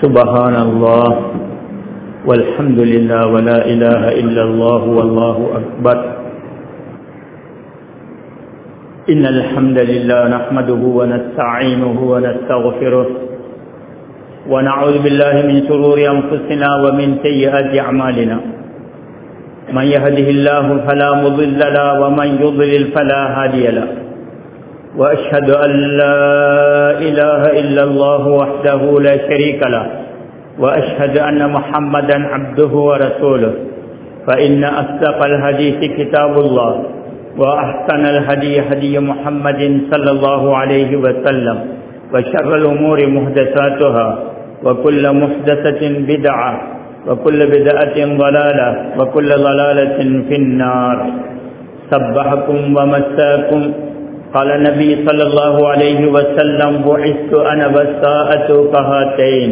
سبحان الله والحمد لله ولا إله إلا الله والله أكبر إن الحمد لله نحمده ونستعينه ونستغفره ونعوذ بالله من شرور أنفسنا ومن سيئات أعمالنا من يهده الله فلا مضل له ومن يضلل فلا هادي له وأشهد أن لا إله إلا الله وحده لا شريك له وأشهد أن محمدا عبده ورسوله فإن أصدق الحديث كتاب الله وأحسن الهدي هدي محمد صلى الله عليه وسلم وشر الأمور محدثاتها وكل محدثة بدعة وكل بدعة ضلالة وكل ضلالة في النار سبحكم ومساكم قال النبي صلى الله عليه وسلم بعثت أنا والساءة كهاتين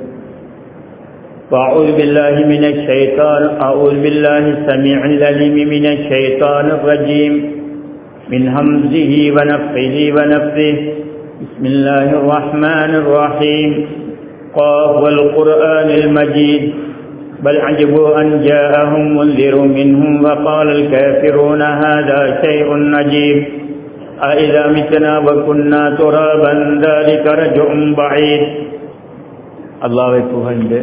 وأعوذ بالله من الشيطان أعوذ بالله السميع العليم من الشيطان الرجيم من همزه ونفخه ونفثه بسم الله الرحمن الرحيم قاف والقرآن المجيد بل عجبوا أن جاءهم منذر منهم وقال الكافرون هذا شيء عجيب أإذا متنا وكنا ترابا ذلك رجع بعيد அல்லாவை புகழ்ந்து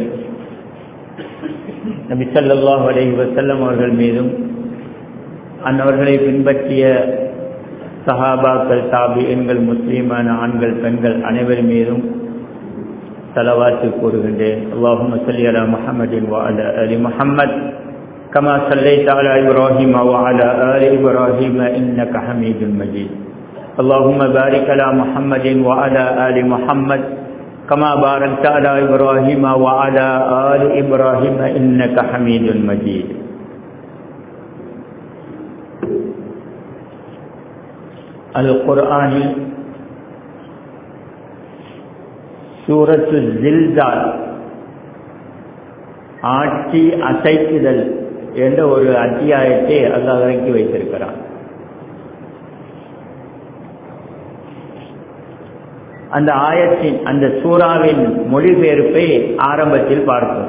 நபி சல்லாஹ் அலஹி வசல்லம் அவர்கள் மீதும் அன்னவர்களை பின்பற்றிய சஹாபாக்கள் தாபியன்கள் முஸ்லீமான ஆண்கள் பெண்கள் அனைவர் மீதும் தலவாத்து கூறுகின்றேன் அல்லாஹும் சல்லி அலா முஹம்மதின் வால அலி முஹம்மத் كما صليت على إبراهيم وعلى آل إبراهيم إنك حميد مجيد اللهم بارك على محمد وعلى آل محمد كما باركت على إبراهيم وعلى آل إبراهيم إنك حميد مجيد القرآن سورة الزلزال ஆட்சி அசைக்குதல் என்ற ஒரு அத்தியாயத்தை அல்லாஹ் இறக்கி வைத்திருக்கிறான் அந்த ஆயத்தின் அந்த சூறாவின் மொழிபெயர்ப்பை ஆரம்பத்தில் பார்ப்போம்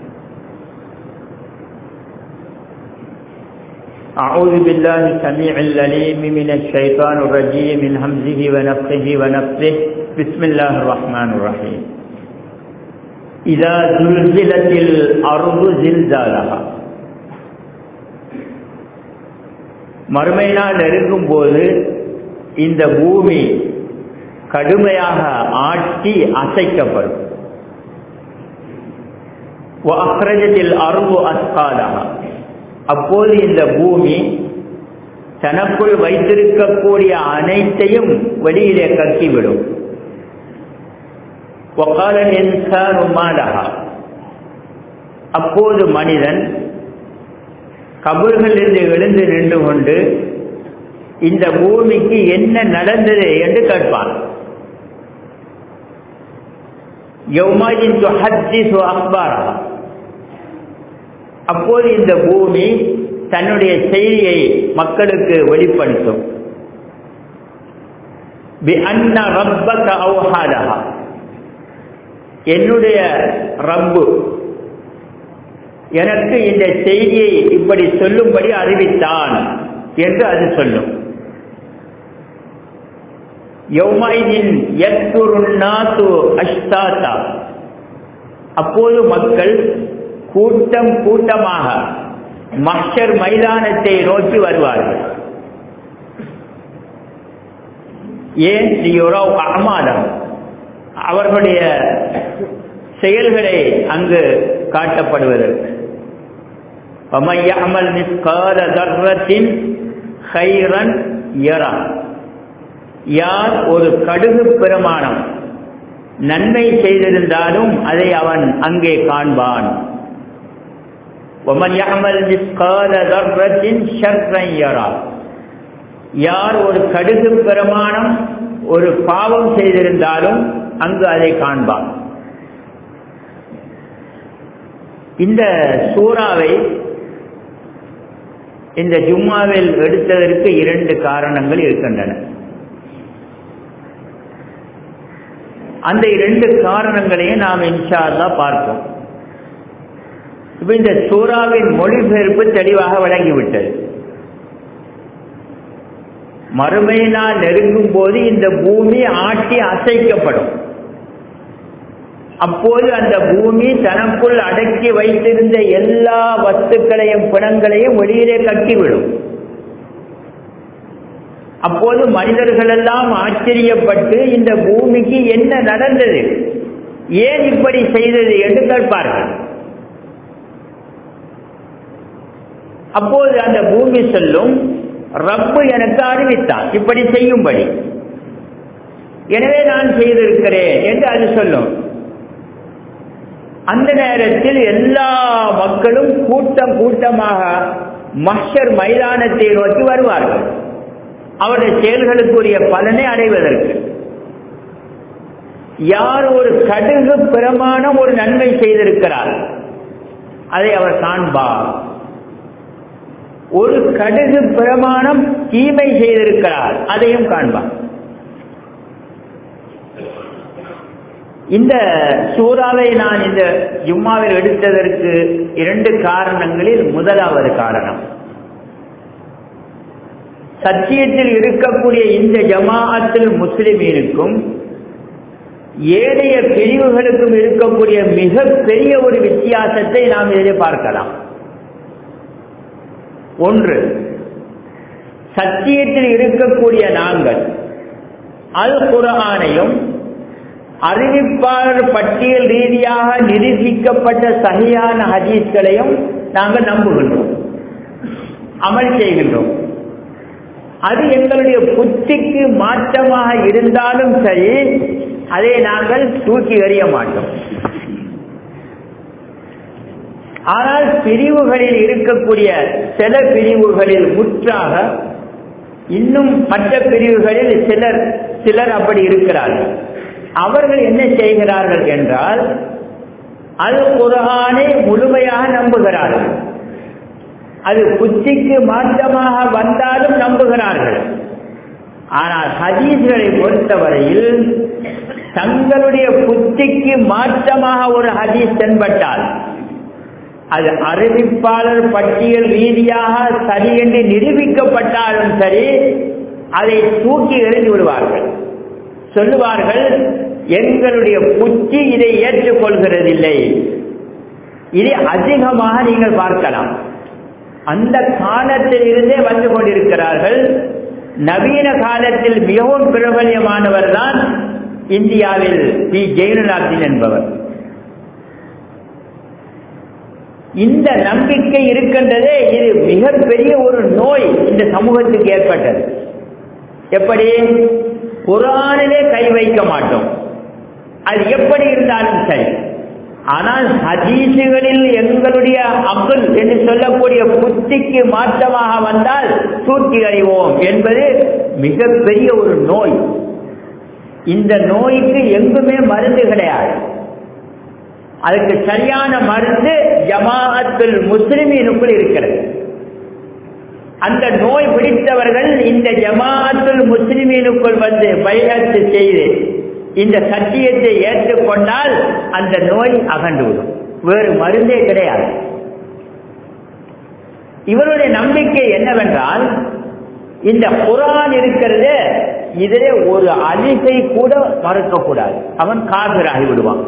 أعوذ بالله السميع العليم من الشيطان الرجيم من همزه ونفخه ونفسه بسم الله الرحمن الرحيم إذا زلزلت الأرض زلزالها மறுமை நாள் நெருங்கும் போது இந்த பூமி கடுமையாக ஆட்டி அசைக்கப்படும் அருவு அஸ்காலாக அப்போது இந்த பூமி தனக்குள் வைத்திருக்கக்கூடிய அனைத்தையும் வெளியிலே கக்கிவிடும் அப்போது மனிதன் கபர்களிலிருந்து எழுந்து நின்று கொண்டு இந்த பூமிக்கு என்ன நடந்தது என்று கேட்பான் அப்போது இந்த பூமி தன்னுடைய செய்தியை மக்களுக்கு வெளிப்படுத்தும் என்னுடைய ரப்பு எனக்கு இந்த செய்தியை இப்படி சொல்லும்படி அறிவித்தான் என்று அது சொல்லும் அப்போது மக்கள் கூட்டம் கூட்டமாக மஷர் மைதானத்தை நோக்கி வருவார்கள் ஏன் அமாதம் அவர்களுடைய செயல்களை அங்கு காட்டப்படுவதற்கு யார் ஒரு கடுகு பிரமாணம் நன்மை செய்திருந்தாலும் அதை அவன் அங்கே காண்பான் யார் ஒரு கடுகு பிரமாணம் ஒரு பாவம் செய்திருந்தாலும் அங்கு அதை காண்பான் இந்த சூறாவை இந்த ஜும்மாவில் எடுத்ததற்கு இரண்டு காரணங்கள் இருக்கின்றன அந்த இரண்டு காரணங்களையும் நாம் இன்ஷால்லா பார்ப்போம் இப்ப இந்த சூறாவின் மொழிபெயர்ப்பு தெளிவாக விளங்கிவிட்டது மறுமை நாள் நெருங்கும் போது இந்த பூமி ஆட்டி அசைக்கப்படும் அப்போது அந்த பூமி தனக்குள் அடக்கி வைத்திருந்த எல்லா வஸ்துக்களையும் பிணங்களையும் வெளியிலே கட்டிவிடும் அப்போது மனிதர்கள் எல்லாம் ஆச்சரியப்பட்டு இந்த பூமிக்கு என்ன நடந்தது ஏன் இப்படி செய்தது என்று கேட்பார்கள் அப்போது அந்த பூமி சொல்லும் ரப்பு எனக்கு அறிவித்தான் இப்படி செய்யும்படி எனவே நான் செய்திருக்கிறேன் என்று அது சொல்லும் அந்த நேரத்தில் எல்லா மக்களும் கூட்டம் கூட்டமாக மஷர் மைதானத்தை நோக்கி வருவார்கள் அவருடைய செயல்களுக்குரிய பலனை அடைவதற்கு யார் ஒரு கடுகு பிரமாணம் ஒரு நன்மை செய்திருக்கிறார் அதை அவர் காண்பார் ஒரு கடுகு பிரமாணம் தீமை செய்திருக்கிறார் அதையும் காண்பார் இந்த சூறாவை நான் இந்த ஜும்மாவில் எடுத்ததற்கு இரண்டு காரணங்களில் முதலாவது காரணம் சத்தியத்தில் இருக்கக்கூடிய இந்த ஜமாஅத்தில் முஸ்லிமீனுக்கும் ஏனைய பிரிவுகளுக்கும் இருக்கக்கூடிய மிக பெரிய ஒரு வித்தியாசத்தை நாம் இதிலே பார்க்கலாம் ஒன்று சத்தியத்தில் இருக்கக்கூடிய நாங்கள் அல் குரானையும் அறிவிப்பாளர் பட்டியல் ரீதியாக நிரூபிக்கப்பட்ட சகியான ஹதீஸ்களையும் நாங்கள் நம்புகின்றோம் அமல் செய்கின்றோம் அது எங்களுடைய புத்திக்கு மாற்றமாக இருந்தாலும் சரி அதை நாங்கள் தூக்கி எறிய மாட்டோம் ஆனால் பிரிவுகளில் இருக்கக்கூடிய சில பிரிவுகளில் முற்றாக இன்னும் மற்ற பிரிவுகளில் சிலர் சிலர் அப்படி இருக்கிறார்கள் அவர்கள் என்ன செய்கிறார்கள் என்றால் அது குரானை முழுமையாக நம்புகிறார்கள் அது புத்திக்கு மாற்றமாக வந்தாலும் நம்புகிறார்கள் ஆனால் ஹதீஸ்களை பொறுத்தவரையில் தங்களுடைய புத்திக்கு மாற்றமாக ஒரு ஹதீஸ் தென்பட்டால் அது அறிவிப்பாளர் பட்டியல் ரீதியாக சரி என்று நிரூபிக்கப்பட்டாலும் சரி அதை தூக்கி எறிந்து விடுவார்கள் சொல்லுவார்கள் எங்களுடைய புத்தி இதை ஏற்றுக்கொள்கிறதில்லை இதை அதிகமாக நீங்கள் பார்க்கலாம் அந்த காலத்தில் இருந்தே வந்து கொண்டிருக்கிறார்கள் நவீன காலத்தில் மிகவும் பிரபலியமானவர் தான் இந்தியாவில் பி ஜெயலலாப்தின் என்பவர் இந்த நம்பிக்கை இருக்கின்றதே இது மிகப்பெரிய ஒரு நோய் இந்த சமூகத்துக்கு ஏற்பட்டது எப்படி குரானிலே கை வைக்க மாட்டோம் அது எப்படி இருந்தாலும் சரி ஆனால் ஹதீசுகளில் எங்களுடைய அக்குல் என்று சொல்லக்கூடிய புத்திக்கு மாற்றமாக வந்தால் தூக்கி அறிவோம் என்பது மிகப்பெரிய ஒரு நோய் இந்த நோய்க்கு எங்குமே மருந்து கிடையாது அதுக்கு சரியான மருந்து ஜமாஅத்துல் முஸ்லிமீனுக்குள் இருக்கிறது அந்த நோய் பிடித்தவர்கள் இந்த ஜமாஅத்துல் முஸ்லிமீனுக்குள் வந்து பயிரத்து செய்து இந்த சத்தியத்தை ஏற்றுக்கொண்டால் அந்த நோய் அகண்டுவிடும் வேறு மருந்தே கிடையாது இவருடைய நம்பிக்கை என்னவென்றால் இந்த குரான் இருக்கிறது இதிலே ஒரு அலிசை கூட மறுக்கக்கூடாது அவன் காபிராகி விடுவான்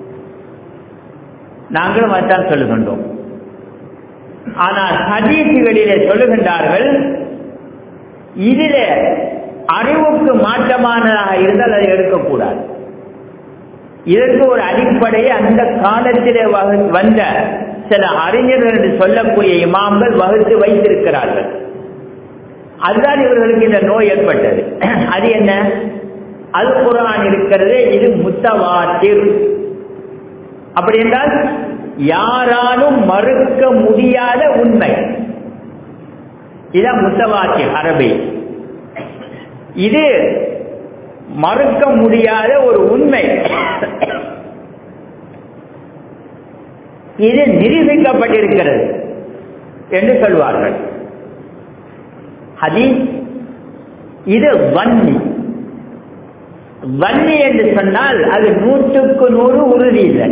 நாங்களும் அதான் சொல்லுகின்றோம் ஆனால் ஹதீசுகளிலே சொல்லுகின்றார்கள் இதிலே அறிவுக்கு மாற்றமானதாக இருந்தால் அதை எடுக்கக்கூடாது இதற்கு ஒரு அடிப்படையை அந்த காலத்திலே வந்த சில அறிஞர்கள் என்று சொல்லக்கூடிய இமாம்கள் வகுத்து வைத்திருக்கிறார்கள் அதுதான் இவர்களுக்கு இந்த நோய் ஏற்பட்டது அது என்ன அல் குரான் இருக்கிறது இது முத்தவாத்திர் அப்படி என்றால் யாராலும் மறுக்க முடியாத உண்மை இதான் முத்தவாத்திர் அரபி இது மறுக்க முடியாத ஒரு உண்மை இது நிரூபிக்கப்பட்டிருக்கிறது என்று சொல்வார்கள் ஹதீஸ் இது வன்னி வன்னி என்று சொன்னால் அது நூற்றுக்கு நூறு உறுதி இல்லை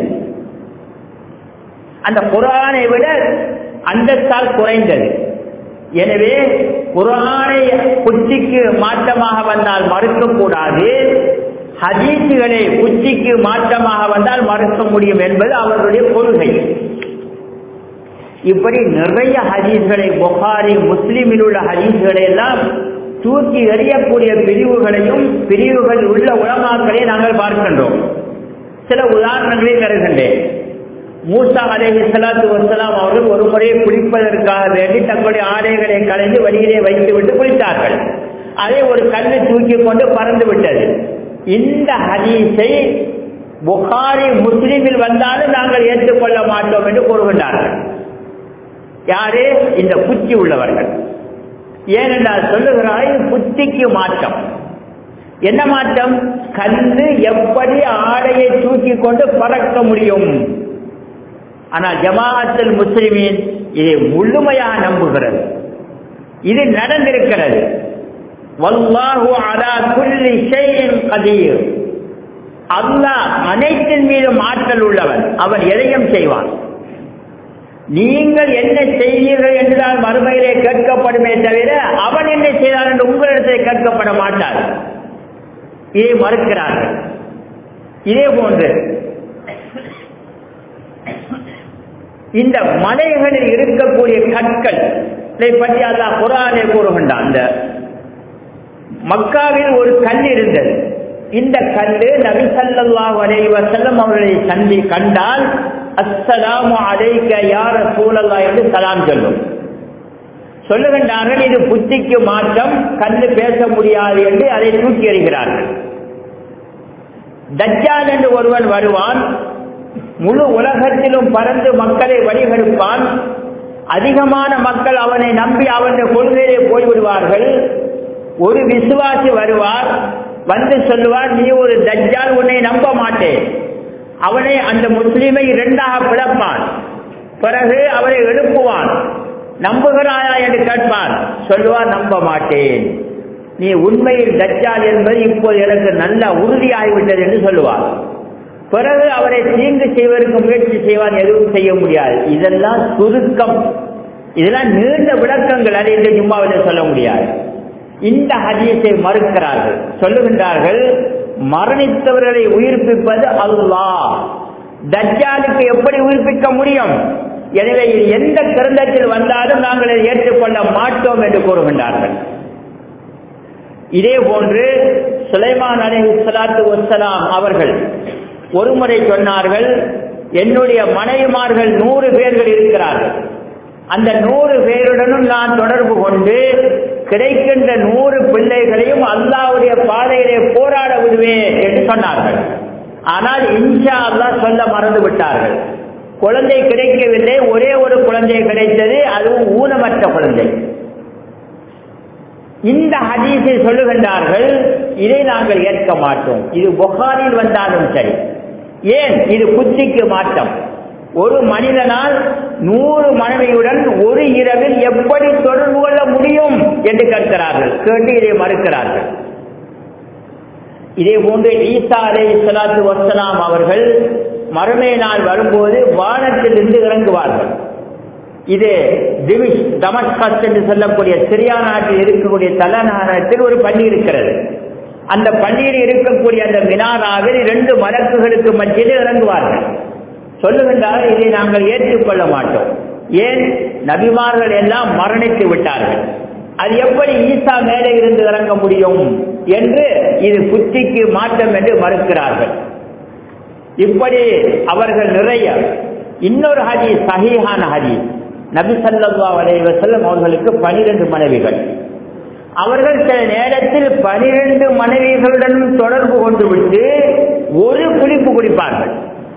அந்த குரானை விட அந்தத்தால் குறைந்தது எனவே குரானை புத்திக்கு மாற்றமாக வந்தால் மறுக்கக்கூடாது ஹதீசுகளை புத்திக்கு மாற்றமாக வந்தால் மறுக்க முடியும் என்பது அவர்களுடைய கொள்கை இப்படி நிறைய ஹதீஸ்களை புகாரி முஸ்லிமில் உள்ள ஹதீஸ்களை எல்லாம் தூக்கி எறியக்கூடிய பிரிவுகளையும் பிரிவுகள் உள்ள உலமாக்களை நாங்கள் பார்க்கின்றோம் சில உதாரணங்களை தருகின்றேன் மூசா அலேஹி சலாத்து வசலாம் அவர்கள் ஒரு முறை குளிப்பதற்காக வேண்டி தங்களுடைய ஆடைகளை கலைந்து வழியிலே வைத்துவிட்டு குளித்தார்கள் அதை ஒரு கல்லு தூக்கி கொண்டு பறந்து விட்டது இந்த ஹதீஸை புகாரி முஸ்லிமில் வந்தாலும் நாங்கள் ஏற்றுக்கொள்ள மாட்டோம் என்று கூறுகின்றார்கள் யாரு இந்த புத்தி உள்ளவர்கள் ஏனென்றால் சொல்லுகிறாய் புத்திக்கு மாற்றம் என்ன மாற்றம் கல்லு எப்படி ஆடையை தூக்கி கொண்டு பறக்க முடியும் ஆனால் ஜமாஅத்தில் முஸ்லிமின் இதை முழுமையாக நம்புகிறது இது நடந்திருக்கிறது வல்லாஹு அலா குல்லி ஷைஇன் கதீர் அல்லாஹ் அனைத்தின் மீதும் ஆற்றல் உள்ளவன் அவன் எதையும் செய்வான் நீங்கள் என்ன செய்தீர்கள் என்றுதான் மறுமையிலே கேட்கப்படுமே தவிர அவன் என்ன செய்தான் என்று உங்களிடத்தில் கேட்கப்பட மாட்டார் இதை மறுக்கிறார்கள் இதே போன்று இந்த மலைகளில் இருக்கக்கூடிய கற்கள் இதை பற்றி அல்லாஹ் குரானே கூறுகின்றான் அந்த மக்காவில் ஒரு கல் இருந்தது இந்த கல்லு நபிசல்லாஹு அலைஹி வஸல்லம் அவர்களை சந்தி கண்டால் அஸ்ஸலாமு அலைக்க யார் சூழல்லா என்று சலாம் சொல்லும் சொல்லுகின்றார்கள் இது புத்திக்கு மாற்றம் கல்லு பேச முடியாது என்று அதை தூக்கி எறிகிறார்கள் தஜ்ஜால் என்று ஒருவன் வருவான் முழு உலகத்திலும் பறந்து மக்களை வழிகெடுப்பான் அதிகமான மக்கள் அவனை நம்பி அவனுடைய கொள்கையிலே போய்விடுவார்கள் ஒரு விசுவாசி வருவார் வந்து சொல்லுவார் நீ ஒரு தஜ்ஜால் உன்னை நம்ப மாட்டேன் அவனை அந்த முஸ்லீமை இரண்டாக பிளப்பான் பிறகு அவரை எழுப்புவான் நம்புகிறாயா என்று கேட்பான் சொல்லுவார் நம்ப மாட்டேன் நீ உண்மையில் தஜ்ஜால் என்பது இப்போது எனக்கு நல்ல உறுதியாகிவிட்டது என்று சொல்லுவார் பிறகு அவரை தீங்கு செய்வதற்கு முயற்சி செய்வான் எதுவும் செய்ய முடியாது இதெல்லாம் சுருக்கம் இதெல்லாம் நீண்ட விளக்கங்கள் அதை இந்த ஜும்மாவில் சொல்ல முடியாது இந்த ஹதீஸை மறுக்கிறார்கள் சொல்லுகின்றார்கள் மரணித்தவர்களை உயிர்ப்பிப்பது அல்லாஹ் தஜ்ஜாலுக்கு எப்படி உயிர்ப்பிக்க முடியும் எனவே இது எந்த கிரந்தத்தில் வந்தாலும் நாங்கள் இதை ஏற்றுக்கொள்ள மாட்டோம் என்று கூறுகின்றார்கள் இதே போன்று சுலைமான் அலி சலாத்து வசலாம் அவர்கள் ஒருமுறை சொன்னார்கள் என்னுடைய மனைவிமார்கள் நூறு பேர்கள் இருக்கிறார்கள் அந்த நூறு பேருடனும் நான் தொடர்பு கொண்டு கிடைக்கின்ற நூறு பிள்ளைகளையும் அல்லாவுடைய பாதையிலே போராட விடுவேன் என்று சொன்னார்கள் ஆனால் இன்ஷா அல்லா சொல்ல மறந்து விட்டார்கள் குழந்தை கிடைக்கவில்லை ஒரே ஒரு குழந்தை கிடைத்தது அதுவும் ஊனமற்ற குழந்தை இந்த ஹதீஸை சொல்லுகின்றார்கள் இதை நாங்கள் ஏற்க மாட்டோம் இது புகாரில் வந்தாலும் சரி ஏன் இது புத்திக்கு மாற்றம் ஒரு மனிதனால் நூறு மனைவியுடன் ஒரு இரவில் எப்படி தொடர்பு கொள்ள முடியும் என்று கேட்கிறார்கள் கேட்டு இதை மறுக்கிறார்கள் இதே போன்று ஈசா அலை சலாத்து வசலாம் அவர்கள் மறுமை நாள் வரும்போது வானத்திலிருந்து இறங்குவார்கள் இது திவிஷ் தமஸ்கஸ் என்று சொல்லக்கூடிய சிரியா நாட்டில் இருக்கக்கூடிய தலைநகரத்தில் ஒரு பள்ளி இருக்கிறது அந்த பள்ளியில் இருக்கக்கூடிய அந்த மினாராவில் இரண்டு மலக்குகளுக்கு மத்தியில் இறங்குவார்கள் சொல்லுகின்றார் இதை நாங்கள் ஏற்றுக்கொள்ள மாட்டோம் ஏன் நபிமார்கள் எல்லாம் மரணித்து விட்டார்கள் அது எப்படி ஈசா மேலே இருந்து இறங்க முடியும் என்று இது புத்திக்கு மாற்றம் என்று மறுக்கிறார்கள் இப்படி அவர்கள் நிறைய இன்னொரு ஹதி சஹீஹான ஹதி நபி சல்லா அலைவசல்லம் அவர்களுக்கு பனிரெண்டு மனைவிகள் அவர்கள் சில நேரத்தில் பனிரெண்டு மனைவிகளுடன் தொடர்பு கொண்டு விட்டு ஒரு குளிப்பு குடிப்பார்கள்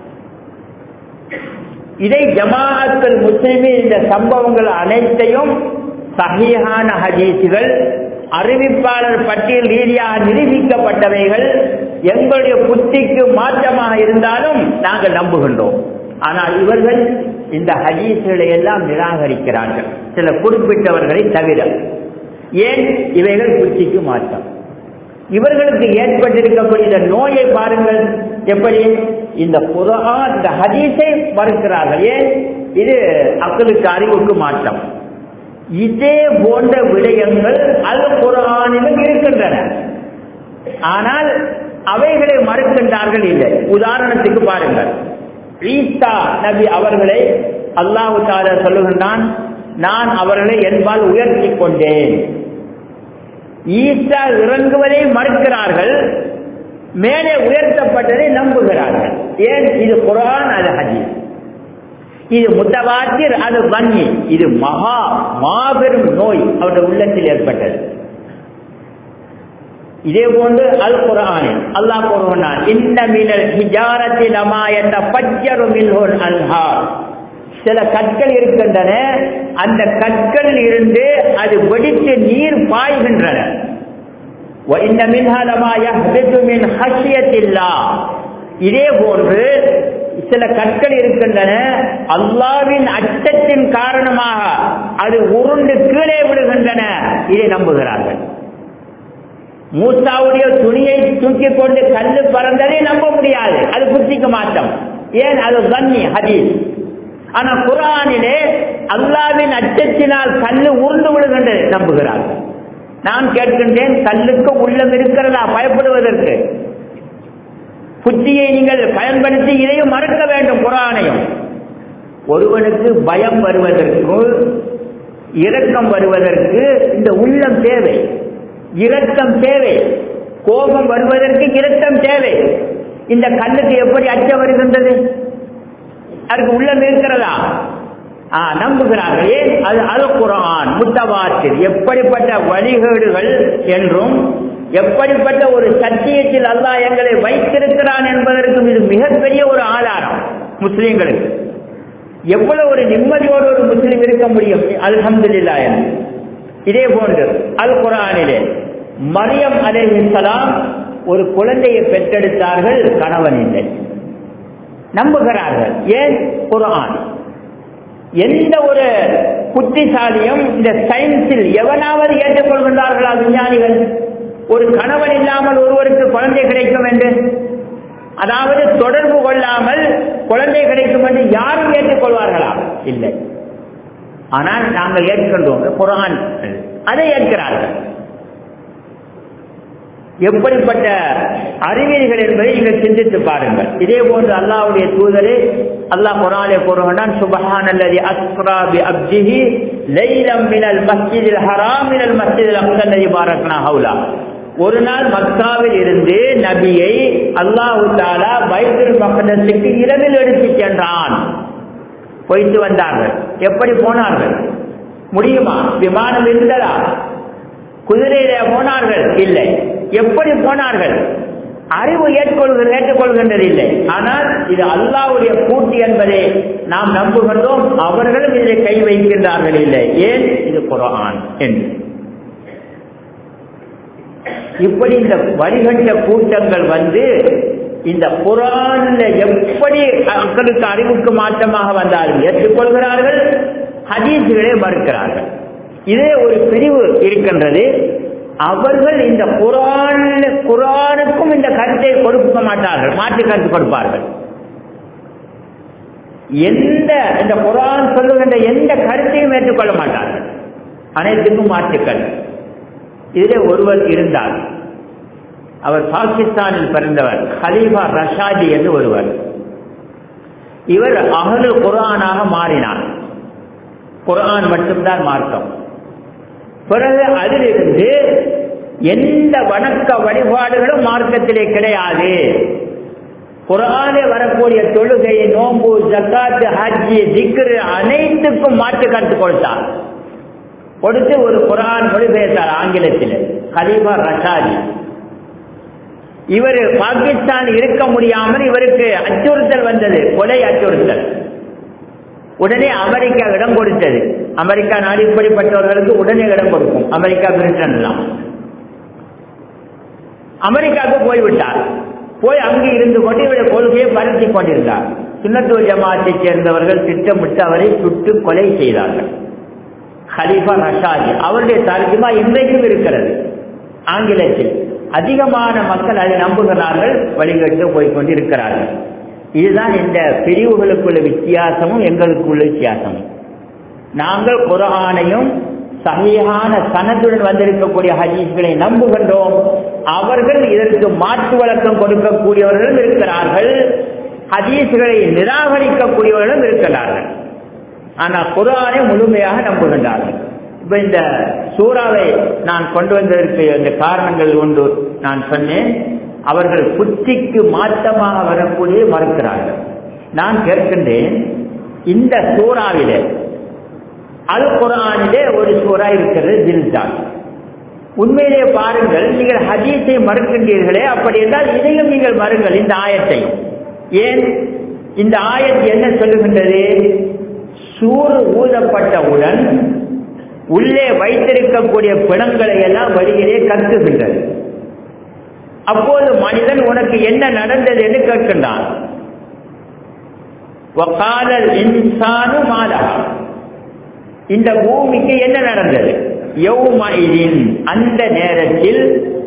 இதை ஜமாஅத்துல் முஸ்லிமின் இந்த சம்பவங்கள் அனைத்தையும் சஹீஹான ஹதீசுகள் அறிவிப்பாளர் பட்டியல் ரீதியாக நிரூபிக்கப்பட்டவைகள் எங்களுடைய புத்திக்கு மாற்றமாக இருந்தாலும் நாங்கள் நம்புகின்றோம் ஆனால் இவர்கள் இந்த ஹதீசுகளை எல்லாம் நிராகரிக்கிறார்கள் சில குறிப்பிட்டவர்களை தவிர ஏன் இவைகள் புத்திக்கு மாற்றம் இவர்களுக்கு ஏற்பட்டிருக்கக்கூடிய இந்த நோயை பாருங்கள் எப்படி இந்த குரான் இந்த ஹதீஸை மறுக்கிறார்கள் ஏன் இது அக்களுக்கு அறிவுக்கு மாற்றம் இதே போன்ற விடயங்கள் அல் குரானிலும் இருக்கின்றன ஆனால் அவைகளை மறுக்கின்றார்கள் இல்லை உதாரணத்துக்கு பாருங்கள் ஈசா நபி அவர்களை அல்லாஹு தாலா சொல்லுகின்றான் நான் அவர்களை என்பால் உயர்த்தி கொண்டேன் ஈசா இறங்குவதை மறுக்கிறார்கள் மேலே உயர்த்தப்பட்டதை நம்புகிறார்கள் ஏன் இது குரான் அது ஹதீஸ் இது முத்தவாத்திர் அது வன்னி இது மகா மாபெரும் நோய் அவருடைய உள்ளத்தில் ஏற்பட்டது இதே போன்று அல் குரானில் அல்லாஹ் கூறுகிறான் இந்த மினல் ஹிஜாரத்தில் அமாயத்த பச்சரு மில்ஹுல் அல்ஹார் சில கற்கள் இருக்கின்றன அந்த கற்களில் இருந்து அது வெடித்து நீர் பாய்கின்றன وَإِنَّ مِنْهَا لَمَا يَهْبِطُ مِنْ خَشْيَةِ اللَّهِ இதே போன்று சில கற்கள் இருக்கின்றன அல்லாவின் அச்சத்தின் காரணமாக அது உருண்டு கீழே விடுகின்றன இதை நம்புகிறார்கள் மூசாவுடைய துணியை தூக்கி கொண்டு கல்லு பறந்ததை நம்ப முடியாது அது புத்திக்கு மாற்றம் ஏன் அது கண்ணி ஹதீஸ் ஆனா குரானிலே அல்லாவின் அச்சத்தினால் கல்லு உருண்டு விடுகின்றது நம்புகிறார்கள் நான் கேட்கின்றேன் கல்லுக்கு உள்ளம் இருக்கிறதா பயப்படுவதற்கு புத்தியை நீங்கள் பயன்படுத்தி இதையும் மறக்க வேண்டும் குரானையும் ஒருவனுக்கு பயம் வருவதற்கு இரக்கம் வருவதற்கு இந்த உள்ளம் தேவை இரக்கம் தேவை கோபம் வருவதற்கு இரக்கம் தேவை இந்த கண்ணுக்கு எப்படி அச்சம் வருகின்றது அதுக்கு உள்ளம் இருக்கிறதா நம்புகிறார்கள் ஏன் அது அல் குரான் முத்தவாத்தில் எப்படிப்பட்ட வழிகேடுகள் என்றும் எப்படிப்பட்ட ஒரு சத்தியத்தில் அல்லாஹ் எங்களை வைத்திருக்கிறான் என்பதற்கும் இது மிகப்பெரிய ஒரு ஆதாரம் முஸ்லீம்களுக்கு எவ்வளவு ஒரு நிம்மதியோடு ஒரு முஸ்லீம் இருக்க முடியும் அல்ஹம்துல்லா என்று இதே போன்று அல் குரானிலே மரியம் அலேஹிசலாம் ஒரு குழந்தையை பெற்றெடுத்தார்கள் கணவன் இல்லை நம்புகிறார்கள் ஏன் குரான் எந்த ஒரு புத்திசாலியும் இந்த சயின்ஸில் எவனாவது ஏற்றுக்கொள்கின்றார்களா விஞ்ஞானிகள் ஒரு கணவன் இல்லாமல் ஒருவருக்கு குழந்தை கிடைக்கும் என்று அதாவது தொடர்பு கொள்ளாமல் குழந்தை கிடைக்கும் என்று யாரும் ஏற்றுக்கொள்வார்களா இல்லை ஆனால் நாங்கள் ஏற்கின்றோம் குரான் அதை ஏற்கிறார்கள் எப்படிப்பட்ட அறிவியல்கள் என்பதை நீங்கள் சிந்தித்து பாருங்கள் இதே போன்று அல்லாவுடைய தூதரே அல்லாஹ் குரானே கூறுகிறான் சுபஹான் அல்லது அஸ்ரா பி அப்ஜிஹி லைலம் மினல் மஸ்ஜிதில் ஹராம் மினல் மஸ்ஜிதில் அக்ஸல்லதி பாரக்னா ஹவுலா ஒரு நாள் மக்காவில் இருந்து நபியை அல்லாஹு தாலா பைபிள் மக்களுக்கு இரவில் எடுத்துச் சென்றான் போயிட்டு வந்தார்கள் எப்படி போனார்கள் முடியுமா விமானம் இருந்ததா குதிரையில போனார்கள் இல்லை எப்படி போனார்கள் அறிவு ஏற்றுக்கொள்கிற ஏற்றுக்கொள்கின்றது இல்லை ஆனால் இது அல்லாவுடைய கூட்டு என்பதை நாம் நம்புகின்றோம் அவர்களும் இதை கை வைக்கின்றார்கள் இல்லை ஏன் இது குரான் என்று இப்படி இந்த வரிகட்ட கூட்டங்கள் வந்து இந்த குரான்ல எப்படி மக்களுக்கு அறிவுக்கு மாற்றமாக வந்தாலும் ஏற்றுக்கொள்கிறார்கள் ஹதீசுகளை மறுக்கிறார்கள் இதே ஒரு பிரிவு இருக்கின்றது அவர்கள் இந்த குரான் குரானுக்கும் இந்த கருத்தை கொடுக்க மாட்டார்கள் மாற்று கருத்து கொடுப்பார்கள் எந்த இந்த குரான் சொல்லுகின்ற எந்த கருத்தையும் ஏற்றுக்கொள்ள மாட்டார்கள் அனைத்துக்கும் மாற்றுக்கள் இதிலே ஒருவர் இருந்தார் அவர் பாகிஸ்தானில் பிறந்தவர் ஹலீஃபா ரஷாதி என்று ஒருவர் இவர் அகலு குரானாக மாறினார் குரான் மட்டும்தான் மார்க்கம் பிறகு அதிலிருந்து எந்த வணக்க வழிபாடுகளும் மார்க்கத்திலே கிடையாது குரானே வரக்கூடிய தொழுகை நோம்பு ஜக்காத்து ஹஜ்ஜி திக்ரு அனைத்துக்கும் மாற்று கருத்து கொடுத்தார் கொடுத்து ஒரு குரான் மொழிபெயர்த்தார் ஆங்கிலத்தில் கலீஃபா ரஷாதி இவர் பாகிஸ்தான் இருக்க முடியாமல் இவருக்கு அச்சுறுத்தல் வந்தது கொலை அச்சுறுத்தல் உடனே அமெரிக்கா இடம் கொடுத்தது அமெரிக்கா நாடு இப்படிப்பட்டவர்களுக்கு உடனே இடம் கொடுக்கும் அமெரிக்கா பிரிட்டன் எல்லாம் அமெரிக்காவுக்கு போய்விட்டார் போய் அங்கு இருந்து கொண்டு இவருடைய கொள்கையை பரத்தி கொண்டிருந்தார் சுண்ணத்துவ ஜமாத்தை சேர்ந்தவர்கள் திட்டமிட்டு அவரை சுட்டு கொலை செய்தார்கள் ஹலீஃபா ரஷாஜி அவருடைய தர்ஜுமா இன்றைக்கும் இருக்கிறது ஆங்கிலத்தில் அதிகமான மக்கள் அதை நம்புகிறார்கள் வழிகட்டு போய்கொண்டு இருக்கிறார்கள் இதுதான் இந்த பிரிவுகளுக்குள்ள வித்தியாசமும் எங்களுக்குள்ள வித்தியாசமும் நாங்கள் குரானையும் சகையான சனத்துடன் வந்திருக்கக்கூடிய ஹதீஸ்களை நம்புகின்றோம் அவர்கள் இதற்கு மாற்று வழக்கம் கொடுக்கக்கூடியவர்களும் இருக்கிறார்கள் ஹதீஸ்களை நிராகரிக்கக்கூடியவர்களும் இருக்கிறார்கள் ஆனால் குரானை முழுமையாக நம்புகின்றார்கள் இப்ப இந்த சூறாவை நான் கொண்டு வந்ததற்கு இந்த காரணங்கள் ஒன்று நான் சொன்னேன் அவர்கள் புத்திக்கு மாற்றமாக வரக்கூடிய மறுக்கிறார்கள் நான் கேட்கின்றேன் இந்த சூறாவிலே அல் குரானிலே ஒரு சூறா இருக்கிறது தில்தான் உண்மையிலே பாருங்கள் நீங்கள் ஹதீஸை மறுக்கின்றீர்களே அப்படி என்றால் இதையும் நீங்கள் மறுங்கள் இந்த ஆயத்தையும் ஏன் இந்த ஆயத் என்ன சொல்லுகின்றது சூறு ஊதப்பட்டவுடன் உள்ளே வைத்திருக்கக்கூடிய பிணங்களை எல்லாம் வழியிலே கத்துகின்றது அப்போது மனிதன் உனக்கு என்ன நடந்தது என்று கேட்கின்றான் இன்சானு மாலா இந்த பூமிக்கு என்ன நடந்தது யௌமைதின் அந்த நேரத்தில்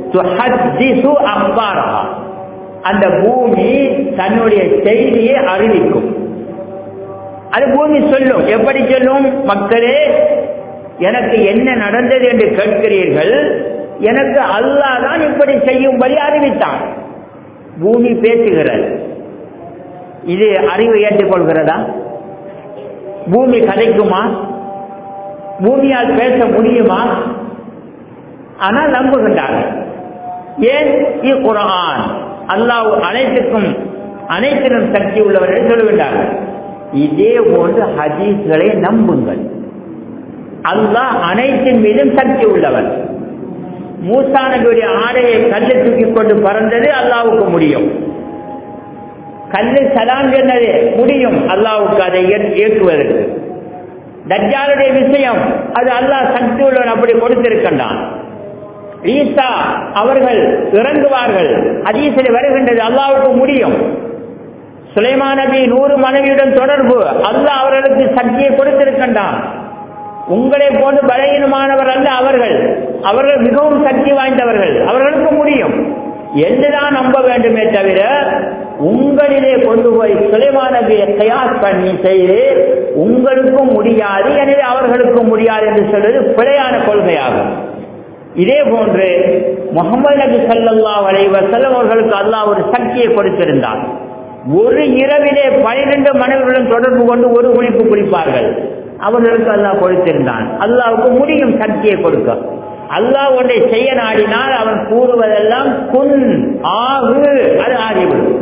அந்த பூமி தன்னுடைய செய்தியை அறிவிக்கும் அது பூமி சொல்லும் எப்படி சொல்லும் மக்களே எனக்கு என்ன நடந்தது என்று கேட்கிறீர்கள் எனக்கு அல்லாஹ் தான் இப்படி செய்யும்படி அறிவித்தான் பூமி பேசுகிறது இது அறிவு ஏற்றுக்கொள்கிறதா பூமி கதைக்குமா பூமியால் பேச முடியுமா ஆனால் நம்புகின்றார்கள் ஏன் குரான் அல்லாஹ் அனைத்துக்கும் அனைத்திலும் சக்தி உள்ளவர்கள் சொல்லுகின்றார்கள் இதே போன்று ஹதீஸ்களை நம்புங்கள் அல்லாஹ் அனைத்தின் மீதும் சக்தி உள்ளவர் மூசா நபியுடைய ஆடையை கல்லை தூக்கி கொண்டு பறந்தது அல்லாவுக்கு முடியும் கல்லு சலாம் சொன்னது முடியும் அல்லாவுக்கு அதை ஏற்றுவதற்கு தஜ்ஜாலுடைய விஷயம் அது அல்லாஹ் சக்தி உள்ளவன் அப்படி கொடுத்திருக்கின்றான் ஈசா அவர்கள் இறங்குவார்கள் அதீசில் வருகின்றது அல்லாவுக்கு முடியும் சுலைமான் நபி நூறு மனைவியுடன் தொடர்பு அல்லாஹ் அவர்களுக்கு சக்தியை கொடுத்திருக்கின்றான் உங்களை போன்று பலகீனமானவர் அல்ல அவர்கள் அவர்கள் மிகவும் சக்தி வாய்ந்தவர்கள் அவர்களுக்கு முடியும் என்றுதான் நம்ப வேண்டுமே தவிர உங்களிலே கொண்டு போய் சுலைமான தயார் பண்ணி செய்து உங்களுக்கும் முடியாது எனவே அவர்களுக்கும் முடியாது என்று சொல்வது பிழையான கொள்கையாகும் இதே போன்று முகமது நபி சல்லா வலைவசல்லம் அவர்களுக்கு அல்லாஹ் ஒரு சக்தியை கொடுத்திருந்தார் ஒரு இரவிலே பனிரெண்டு மனைவிகளுடன் தொடர்பு கொண்டு ஒரு குளிப்பு குளிப்பார்கள் அவர்களுக்கு அல்லாஹ் கொடுத்திருந்தான் அல்லாவுக்கு முடியும் சக்தியை கொடுக்க அல்லாஹ் ஒன்றை செய்ய நாடினால் அவன் கூறுவதெல்லாம் குன் ஆகு அது ஆகிவிடும்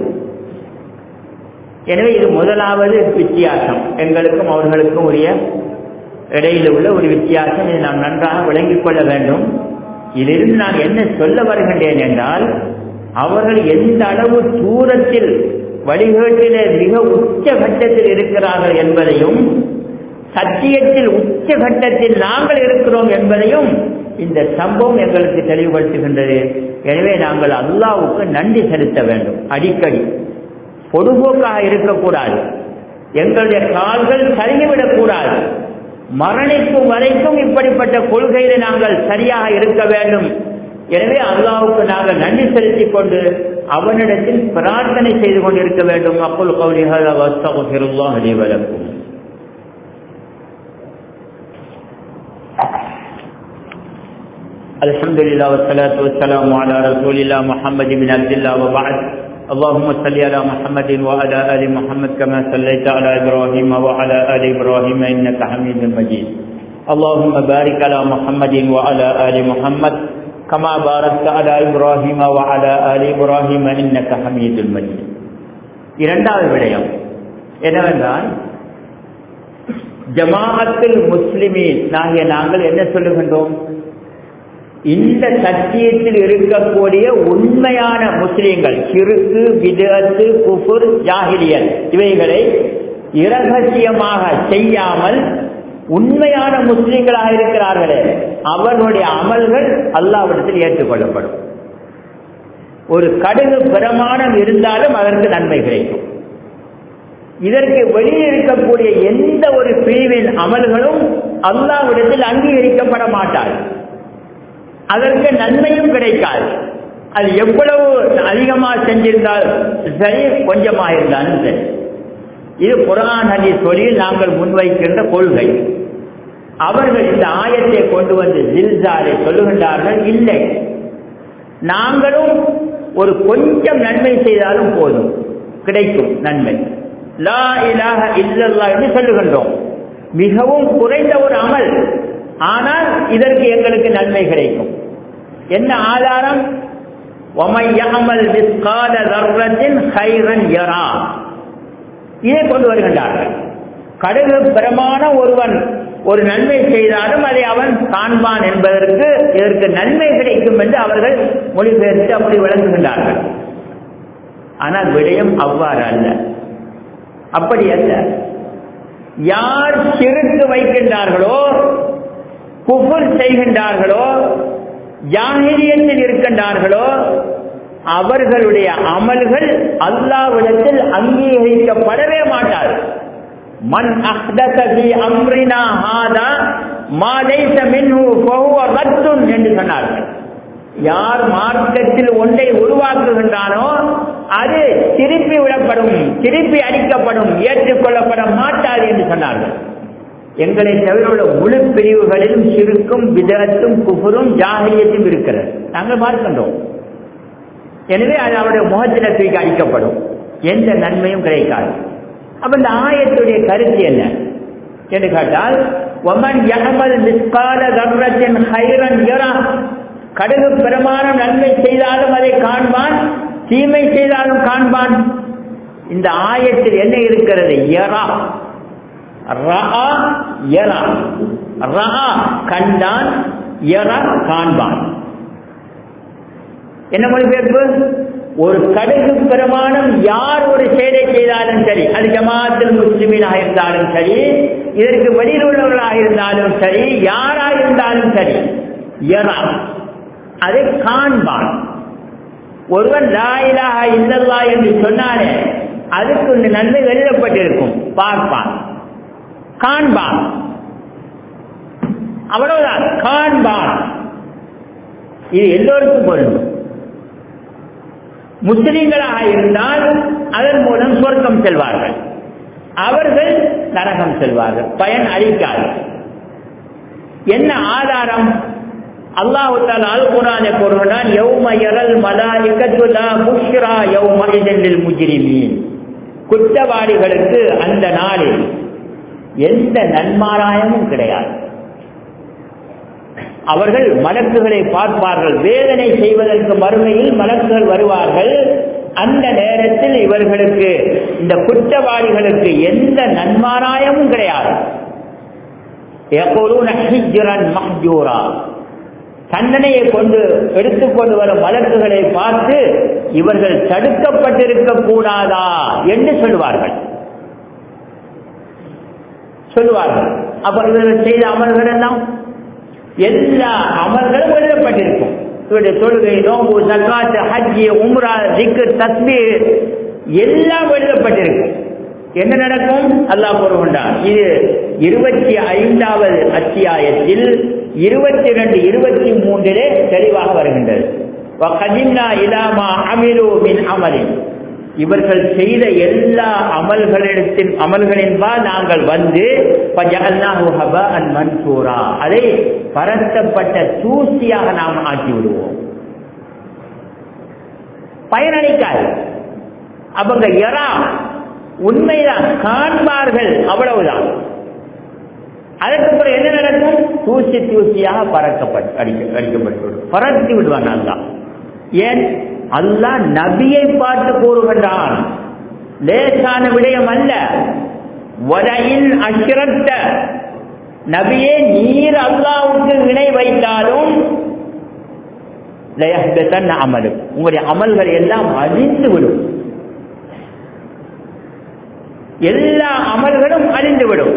எனவே இது முதலாவது வித்தியாசம் எங்களுக்கும் அவர்களுக்கும் உரிய இடையில் உள்ள ஒரு வித்தியாசம் இதை நாம் நன்றாக விளங்கிக் கொள்ள வேண்டும் இதிலிருந்து நான் என்ன சொல்ல வருகின்றேன் என்றால் அவர்கள் எந்த அளவு தூரத்தில் வழிகேட்டிலே மிக உச்ச கட்டத்தில் இருக்கிறார்கள் என்பதையும் சத்தியத்தில் உச்ச கட்டத்தில் நாங்கள் இருக்கிறோம் என்பதையும் இந்த சம்பவம் எங்களுக்கு தெளிவுபடுத்துகின்றது எனவே நாங்கள் அல்லாவுக்கு நன்றி செலுத்த வேண்டும் அடிக்கடி பொதுபோக்காக இருக்கக்கூடாது எங்களுடைய கால்கள் சரிந்துவிடக்கூடாது மரணிக்கும் வரைக்கும் இப்படிப்பட்ட கொள்கையில நாங்கள் சரியாக இருக்க வேண்டும் எனவே அல்லாவுக்கு நாங்கள் நன்றி செலுத்திக் கொண்டு அவனிடத்தில் பிரார்த்தனை செய்து கொண்டிருக்க வேண்டும் அப்புல் கௌலிகள் வலக்கும் الحمد لله والصلاة والسلام على رسول الله محمد بن عبد الله وبعد اللهم صل على محمد وعلى آل محمد كما صليت على إبراهيم وعلى آل إبراهيم إنك حميد مجيد اللهم بارك على محمد وعلى آل محمد كما باركت على إبراهيم وعلى آل إبراهيم إنك حميد مجيد இரண்டாவது விடயம் என்னவென்றால் ஜமாஅத்தில் முஸ்லிமீன் நாகிய நாங்கள் என்ன சொல்லுகின்றோம் இந்த சத்தியத்தில் இருக்கக்கூடிய உண்மையான முஸ்லிம்கள் சிறுக்கு விதத்து குஃபுர் ஜாகிலியல் இவைகளை இரகசியமாக செய்யாமல் உண்மையான முஸ்லிம்களாக இருக்கிறார்களே அவர்களுடைய அமல்கள் அல்லாவிடத்தில் ஏற்றுக்கொள்ளப்படும் ஒரு கடுகு பிரமாணம் இருந்தாலும் அதற்கு நன்மை கிடைக்கும் இதற்கு வெளியே இருக்கக்கூடிய எந்த ஒரு பிரிவின் அமல்களும் அல்லாவிடத்தில் அங்கீகரிக்கப்பட மாட்டார் அதற்கு நன்மையும் கிடைக்காது அது எவ்வளவு அதிகமா செஞ்சிருந்தால் சரி கொஞ்சமாக இருந்தாலும் சரி இது குரான் ஹதி சொல்லி நாங்கள் முன்வைக்கின்ற கொள்கை அவர்கள் இந்த ஆயத்தை கொண்டு வந்து ஜில்சாரை சொல்லுகின்றார்கள் இல்லை நாங்களும் ஒரு கொஞ்சம் நன்மை செய்தாலும் போதும் கிடைக்கும் நன்மை லா இலாக இல்லல்லா என்று சொல்லுகின்றோம் மிகவும் குறைந்த ஒரு அமல் ஆனால் இதற்கு எங்களுக்கு நன்மை கிடைக்கும் என்ன ஆதாரம் ஒமையாமல் விஸ்கால தர்றத்தின் ஹைரன் யரா இதை கொண்டு வருகின்றார்கள் கடுகு பிரமான ஒருவன் ஒரு நன்மை செய்தாலும் அதை அவன் காண்பான் என்பதற்கு இதற்கு நன்மை கிடைக்கும் என்று அவர்கள் மொழிபெயர்த்து அப்படி விளங்குகின்றார்கள் ஆனால் விடயம் அவ்வாறு அல்ல அப்படி அல்ல யார் சிறுக்கு வைக்கின்றார்களோ குஃபுர் செய்கின்றார்களோ ஜாகிரியத்தில் இருக்கின்றார்களோ அவர்களுடைய அமல்கள் அல்லாவிடத்தில் அங்கீகரிக்கப்படவே மாட்டார் மண் அஹ்தசி அம்ரினா ஹாதா மாதைச மின்ஹு ஃபஹுவ ரத்துன் என்று சொன்னார்கள் யார் மார்க்கத்தில் ஒன்றை உருவாக்குகின்றானோ அது திருப்பி விடப்படும் திருப்பி அடிக்கப்படும் ஏற்றுக்கொள்ளப்பட மாட்டாது என்று சொன்னார்கள் எங்களை தவிர உள்ள முழு பிரிவுகளிலும் சிறுக்கும் விதத்தும் குபுரும் ஜாகியத்தும் இருக்கிறது நாங்கள் பார்க்கின்றோம் எனவே அது அவருடைய முகத்தில் தூக்கி அடிக்கப்படும் எந்த நன்மையும் கிடைக்காது அப்ப இந்த ஆயத்துடைய கருத்து என்ன என்று கேட்டால் ஒமன் யகமல் மிஸ்கால கர்வத்தின் ஹைரன் யரா கடுகு பிரமாணம் நன்மை செய்தாலும் அதை காண்பான் தீமை செய்தாலும் காண்பான் இந்த ஆயத்தில் என்ன இருக்கிறது யரா ரா யரா ரா கண்டான் யரா காண்பான் என்ன மொழிபெயர்ப்பு ஒரு கடுகு பிரமாணம் யார் ஒரு செயலை செய்தாலும் சரி அது ஜமாத்தில் முஸ்லிமீனாக இருந்தாலும் சரி இதற்கு வெளியில் உள்ளவர்களாக இருந்தாலும் சரி யாராக இருந்தாலும் சரி யரா அதை காண்பான் ஒருவன் லாயிலாக இல்லல்லா என்று சொன்னாலே அதுக்கு இந்த நன்மை எழுதப்பட்டிருக்கும் பார்ப்பான் காண்பான் அவ்வளவுதான் காண்பான் இது எல்லோருக்கும் பொருந்தும் முஸ்லிம்களாக இருந்தால் அதன் மூலம் சொர்க்கம் செல்வார்கள் அவர்கள் நரகம் செல்வார்கள் பயன் அளிக்காது என்ன ஆதாரம் அல்லாஹு தாலா அல் குரானை கூறுகிறான் யௌம யரல் மலாயிகத்து லா புஷ்ரா யௌம இதனில் முஜ்ரிமீன் குற்றவாளிகளுக்கு அந்த நாளில் எந்த நன்மாராயமும் கிடையாது அவர்கள் மலக்குகளை பார்ப்பார்கள் வேதனை செய்வதற்கு மறுமையில் மலக்குகள் வருவார்கள் அந்த நேரத்தில் இவர்களுக்கு இந்த குற்றவாளிகளுக்கு எந்த நன்மாராயமும் கிடையாது தண்டனையை கொண்டு எடுத்துக்கொண்டு வரும் வழக்குகளை பார்த்து இவர்கள் தடுக்கப்பட்டிருக்க கூடாதா என்று சொல்லுவார்கள் சொல்லுவார்கள் அப்ப இவர்கள் செய்த அமல்கள் எல்லாம் எல்லா அமல்களும் எழுதப்பட்டிருக்கும் இவருடைய தொழுகை நோம்பு சக்காத்து ஹஜ்ஜி உம்ரா திக்கு தஸ்பீர் எல்லாம் எழுதப்பட்டிருக்கும் என்ன நடக்கும் அல்லாஹ் கூறுகின்றான் இது இருபத்தி ஐந்தாவது அத்தியாயத்தில் இருபத்தி ரெண்டு இருபத்தி மூன்றிலே தெளிவாக வருகின்றது இலாமா அமிரு மின் அமலின் இவர்கள் செய்த எல்லா அமல்களிடத்தின் அமல்களின்பால் நாங்கள் வந்து மன்சூரா அதை பரத்தப்பட்ட தூசியாக நாம் ஆக்கி விடுவோம் பயனளிக்காது அவங்க எறா உண்மைதான் காண்பார்கள் அவ்வளவுதான் அதற்கு பிறகு என்ன நடக்கும் தூசி தூசியாக பறக்கப்பட்டு அடிக்க அடிக்கப்பட்டு பறத்தி விடுவான் அல்லா ஏன் அல்லாஹ் நபியை பார்த்து கூறுகின்றான் லேசான விடயம் அல்ல வரையில் அசிரத்த நபியே நீர் அல்லாவுக்கு இணை வைத்தாலும் அமலும் உங்களுடைய அமல்கள் எல்லாம் அழிந்து விடும் எல்லா அமல்களும் அழிந்துவிடும்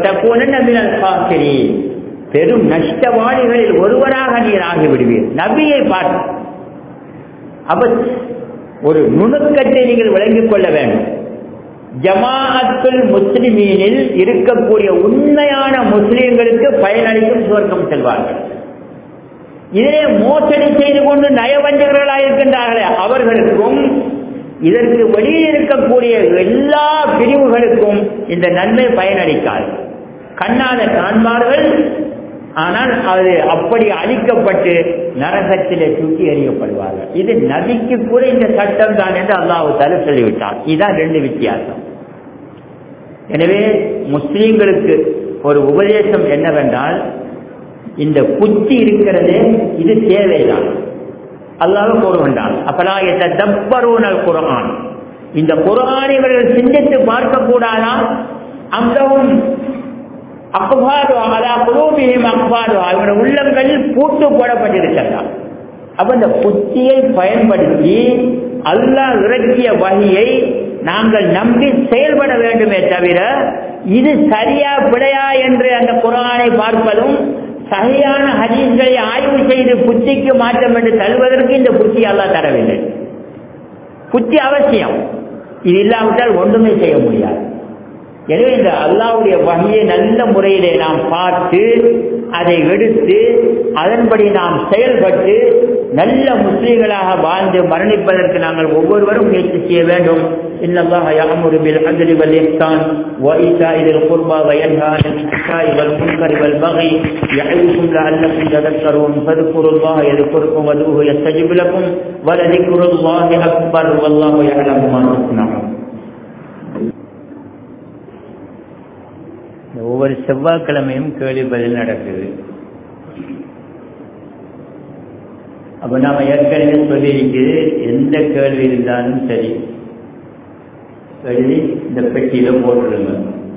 பெரும் நஷ்டவாளிகளில் ஒருவராக நீர் ஆகிவிடுவீர் நபியை பார்த்து அப்ப ஒரு நுணுக்கத்தை நீங்கள் விளங்கிக் கொள்ள வேண்டும் ஜமாஅத்துல் முஸ்லிமீனில் இருக்கக்கூடிய உண்மையான முஸ்லிம்களுக்கு பயனளிக்கும் சுவர்க்கம் செல்வார்கள் இதிலே மோசடி செய்து கொண்டு நயவஞ்சகர்களாக இருக்கின்றார்களே அவர்களுக்கும் இதற்கு வெளியில் இருக்கக்கூடிய எல்லா பிரிவுகளுக்கும் இந்த நன்மை பயனளிக்காது கண்ணாத காண்பார்கள் ஆனால் அது அப்படி அழிக்கப்பட்டு நரகத்திலே தூக்கி எறியப்படுவார்கள் இது நபிக்கு கூட இந்த சட்டம் தான் என்று அல்லாஹு தால சொல்லிவிட்டார் இதுதான் ரெண்டு வித்தியாசம் எனவே முஸ்லீம்களுக்கு ஒரு உபதேசம் என்னவென்றால் இந்த புத்தி இருக்கிறதே இது தேவைதான் அல்லாஹ் கூறுகின்றான் அப்பலா என்ற தப்பரூனல் குரான் இந்த குரான் இவர்கள் சிந்தித்து பார்க்க கூடாதா அங்கவும் அக்பாடு அலா குலூபியும் அக்பாடு அவருடைய உள்ளங்களில் பூட்டு போடப்பட்டிருக்கிறார் அப்ப இந்த புத்தியை பயன்படுத்தி அல்லாஹ் இறக்கிய வகையை நாங்கள் நம்பி செயல்பட வேண்டுமே தவிர இது சரியா பிழையா என்று அந்த குரானை பார்ப்பதும் சரியான ஹதீஸ்களை ஆய்வு செய்து புத்திக்கு மாற்றம் என்று தருவதற்கு இந்த புத்தி அல்லா தரவில்லை புத்தி அவசியம் இது இல்லாவிட்டால் ஒன்றுமே செய்ய முடியாது எனவே இந்த அல்லாவுடைய வகையை நல்ல முறையிலே நாம் பார்த்து அதை எடுத்து அதன்படி நாம் செயல்பட்டு நல்ல முஸ்லீம்களாக வாழ்ந்து மரணிப்பதற்கு நாங்கள் ஒவ்வொருவரும் முயற்சி செய்ய வேண்டும் இன்னல்லாஹ يأمر بالعدل والإحسان وإيتاء ذي القربى وينهى عن الفحشاء والمنكر والبغي يعظكم لعلكم تذكرون فاذكروا الله يذكركم وادعوه يستجب لكم ولذكر الله أكبر والله يعلم ما تصنعون ஒவ்வொரு செவ்வாய்க்கிழமையும் கேள்வி பதில் நடக்குது அப்ப நாம ஏற்கனவே சொல்லியிருக்குது எந்த கேள்வி இருந்தாலும் சரி எழுதி இந்த பெட்டியில போட்டுருங்க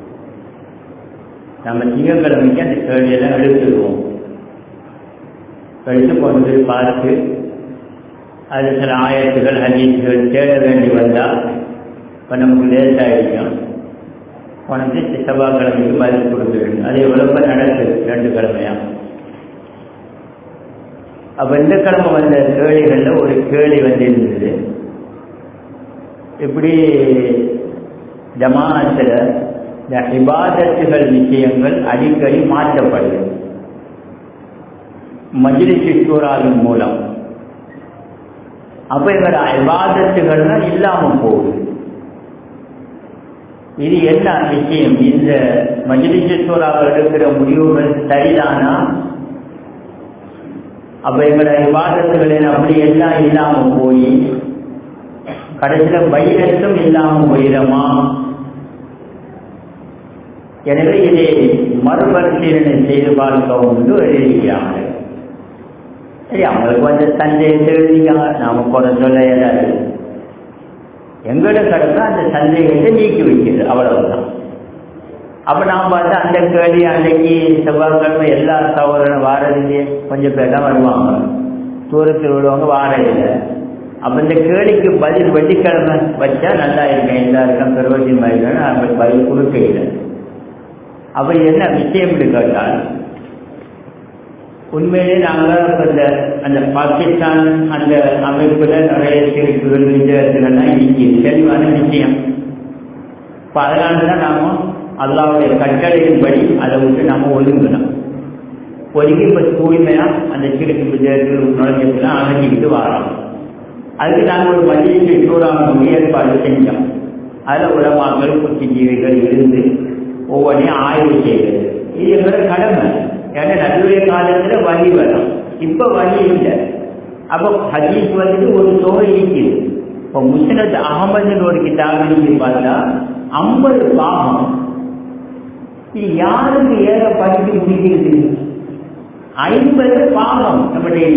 நம்ம திங்கக்கிழமைக்கு அந்த கேள்வியெல்லாம் எடுத்துடுவோம் எடுத்து கொண்டு போய் பார்த்து அது சில ஆயத்துகள் ஹதீஸ்கள் தேட வேண்டி வந்தா இப்போ நமக்கு லேட் ஆகிடும் உனக்கு செவ்வாய்க்கிழமைக்கு பதில் கொடுத்துருங்க அது எவ்வளவு நடக்குது ரெண்டு கிழமையா அப்ப இந்த கிழமை வந்த கேள்விகள்ல ஒரு கேள்வி வந்திருந்தது இப்படி ஜமாத்துல இந்த இபாதத்துகள் விஷயங்கள் அடிக்கடி மாற்றப்படுது மஜிலிசி சூறாவின் மூலம் அப்ப எங்களோட இபாதத்துகள்லாம் இல்லாம போகுது இது என்ன விஷயம் இந்த மஜிலிசூராவில் எடுக்கிற முடிவுகள் சரிதானா அப்ப எங்களோட விவாதத்துகளில் அப்படி எல்லாம் இல்லாம போய் கடைசியில வைரத்தும் இல்லாம போயிடமா எனவே இதை மறுபரிசீலனை செய்து பார்க்க உண்டு எழுதிக்கிறாங்க சரி அவங்களுக்கு கொஞ்சம் சந்தேகத்தை எழுதிக்காங்க நாம குறை சொல்ல ஏதாவது எங்களோட கடமை அந்த சந்தேகத்தை நீக்கி வைக்கிறது அவ்வளவுதான் அப்ப நாம் பார்த்து அந்த கேள்வி அன்னைக்கு செவ்வாய்க்கிழமை எல்லா சகோதரனும் வாரதிலே கொஞ்சம் பேர் தான் வருவாங்க தூரத்தில் உள்ளவங்க வாரதில்லை அப்ப இந்த கேள்விக்கு பதில் வெள்ளிக்கிழமை வச்சா நல்லா இருக்கேன் எல்லாருக்கும் பெருவதி மாதிரி பதில் கொடுக்கையில் அப்ப என்ன விஷயம் கேட்டால் உண்மையிலே நாங்கள் அந்த அந்த பாகிஸ்தான் அந்த அமைப்புல நிறைய தீர்ப்புகள் விஜயத்துகள்லாம் இருக்குது தெளிவான விஷயம் இப்போ அதனால தான் நாம அல்லாவுடைய கட்டளையின்படி அதை விட்டு நம்ம ஒதுங்கணும் ஒதுங்கி இப்போ தூய்மையா அந்த சிறுக்கு விஜயத்தில் நுழைஞ்சதுலாம் அகற்றிக்கிட்டு வரோம் அதுக்கு நாங்கள் ஒரு மதியத்தை சூறாமல் ஏற்பாடு செஞ்சோம் அதில் உலமாக்கள் புத்திஜீவிகள் இருந்து ஒவ்வொன்றையும் ஆய்வு செய்கிறது இது எங்களோட கடமை ஏன்னா நடுவுடைய காலத்துல வழி வரும் இப்ப வழி இல்லை அப்போ ஹதீஸ் வந்துட்டு ஒரு தொகை இருக்குது இப்போ முஸ்னத் அகமதுன்னு ஒரு கிதாபு பார்த்தா ஐம்பது பாகம் இது யாருக்கு ஏற படித்து முடிக்கிறது ஐம்பது பாகம் நம்முடைய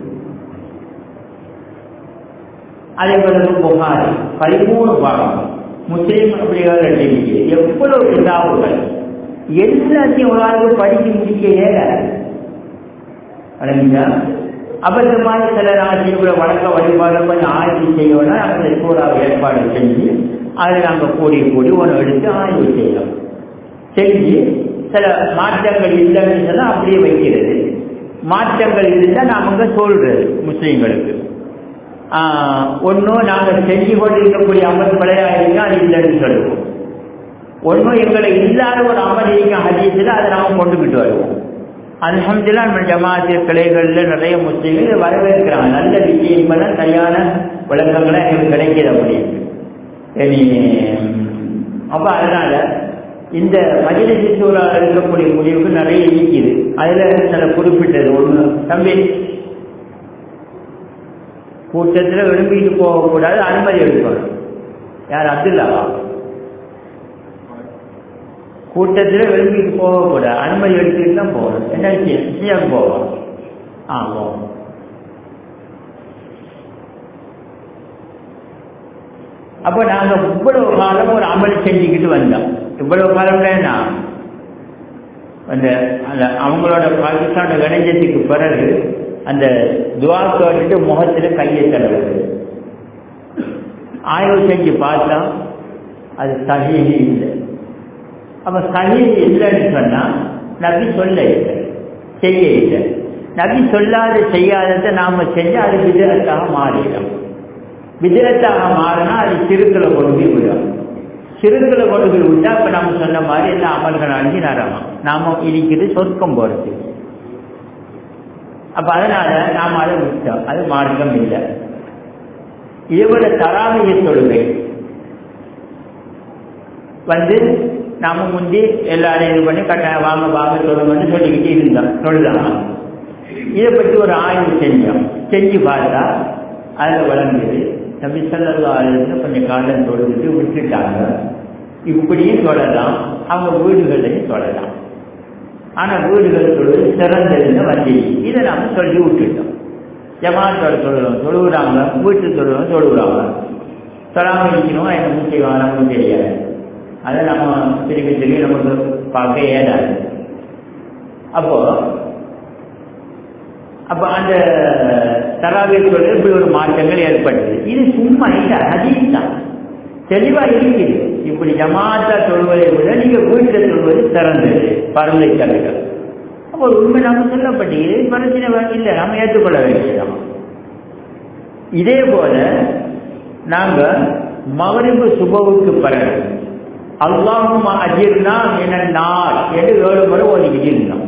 அதே போல புகாரி பதிமூணு பாகம் முஸ்லீம் அப்படியாக எழுதியிருக்கு எவ்வளவு கிதாபுகள் எல்லாத்தையும் ஒரு ஆளுக்கு படித்து முடிக்க ஏறாது வழங்குங்க அபத்தமாக சில ராசியோட வழக்க வழிபாடு கொஞ்சம் ஆய்வு செய்யணும்னா அந்த சூறாவை ஏற்பாடு செஞ்சு அதை நாங்கள் கூடி கூடி ஒன்று எடுத்து ஆய்வு செய்யலாம் செஞ்சு சில மாற்றங்கள் இல்லைன்னு சொன்னால் அப்படியே வைக்கிறது மாற்றங்கள் இருந்தால் நாமங்க சொல்றது முஸ்லீம்களுக்கு ஒன்றும் நாங்கள் செஞ்சு கொண்டிருக்கக்கூடிய அமல் பிழையாக இருந்தால் அது இல்லைன்னு சொல்லுவோம் ஒன்றும் எங்களை இல்லாத ஒரு அமல் இருக்கும் ஹதீஸில் அதை நாம் கொண்டுகிட்டு வருவோம் அல்ஹம்துல்லா நம்ம ஜமாத்து கிளைகள்ல நிறைய முஸ்லீம்கள் இதை வரவேற்கிறாங்க நல்ல விஷயம் இப்பதான் சரியான விளக்கங்களை எங்களுக்கு கிடைக்கிது அப்படின்னு இனி, அப்ப அதனால இந்த மஜிலிசி சூழல் இருக்கக்கூடிய முடிவுக்கு நிறைய இருக்குது அதுல சில குறிப்பிட்டது ஒண்ணு தம்பி கூட்டத்துல விரும்பிட்டு போகக்கூடாது அனுமதி எடுக்கணும் யார் அப்துல்லாவா கூட்டத்தில் விரும்பிட்டு போகக்கூடாது அனுமதி எடுத்துட்டு தான் போகணும் என்ன விஷயம் விஷயம் போவோம் ஆ போவோம் அப்போ நாங்கள் இவ்வளவு காலம் ஒரு அமல் செஞ்சுக்கிட்டு வந்தோம் இவ்வளவு காலம் என்ன அந்த அந்த அவங்களோட பாகிஸ்தான இணைஞ்சதுக்கு பிறகு அந்த துவா கேட்டுட்டு முகத்துல கையை தடவுது ஆய்வு செஞ்சு பார்த்தா அது சகிஹி இல்லை அப்ப சகிஹி இல்லைன்னு சொன்னா நபி சொல்ல இல்லை செய்ய இல்லை நபி சொல்லாத செய்யாததை நாம செஞ்சா அது விதத்தாக மாறிடும் விதத்தாக மாறினா அது சிறுக்களை கொண்டு போய் விடும் சிறுக்களை கொண்டு போய் விட்டா இப்ப நம்ம சொன்ன மாதிரி எல்லா அமல்கள் அழிஞ்சு நரமா நாம இருக்கிறது சொர்க்கம் போறது அப்ப அதனால நாம அதை விட்டோம் அது மார்க்கம் இல்லை இதோட தராமைய தொழுகை வந்து நாம முந்தி எல்லாரையும் இது பண்ணி கட்டாயம் வாங்க வாங்க தொழுங்கன்னு சொல்லிக்கிட்டு இருந்தோம் தொழுதான் இதை பற்றி ஒரு ஆய்வு செஞ்சோம் செஞ்சு பார்த்தா அதில் வழங்குது நபி சொல்லா கொஞ்சம் காலம் தொழுதுட்டு விட்டுட்டாங்க இப்படியும் தொழலாம் அவங்க வீடுகளையும் தொழலாம் ஆனா வீடுகள் தொழுது சிறந்ததுன்னு வந்து இதை நாம சொல்லி விட்டுட்டோம் ஜமாத்தோட தொழுகிறோம் தொழுகிறாங்க வீட்டு தொழுகிறோம் தொழுகிறாங்க தொழாமல் இருக்கணும் என்ன செய்வாங்க நமக்கு தெரியாது அதை நம்ம திருப்பி திருப்பி நமக்கு பார்க்க இயலாது அப்போ அப்ப அந்த தராவிய தொழில் இப்படி ஒரு மாற்றங்கள் ஏற்பட்டது இது சும்மா இல்லை ஹதீஸ் தான் தெளிவா இருக்குது இப்படி ஜமாத்தா சொல்வதை விட நீங்க வீட்டில் சொல்வது சிறந்தது பரலை தவிர அப்போ ஒரு உண்மை நாம சொல்லப்பட்டது பிரச்சனை இல்லை நாம ஏற்றுக்கொள்ள வேண்டியதான் இதே போல நாங்க மகரிபு சுபவுக்கு பிறகு அல்லாஹும் அஜிர்னா என நாள் என்று ஏழு முறை ஒதுக்கிட்டு இருந்தோம்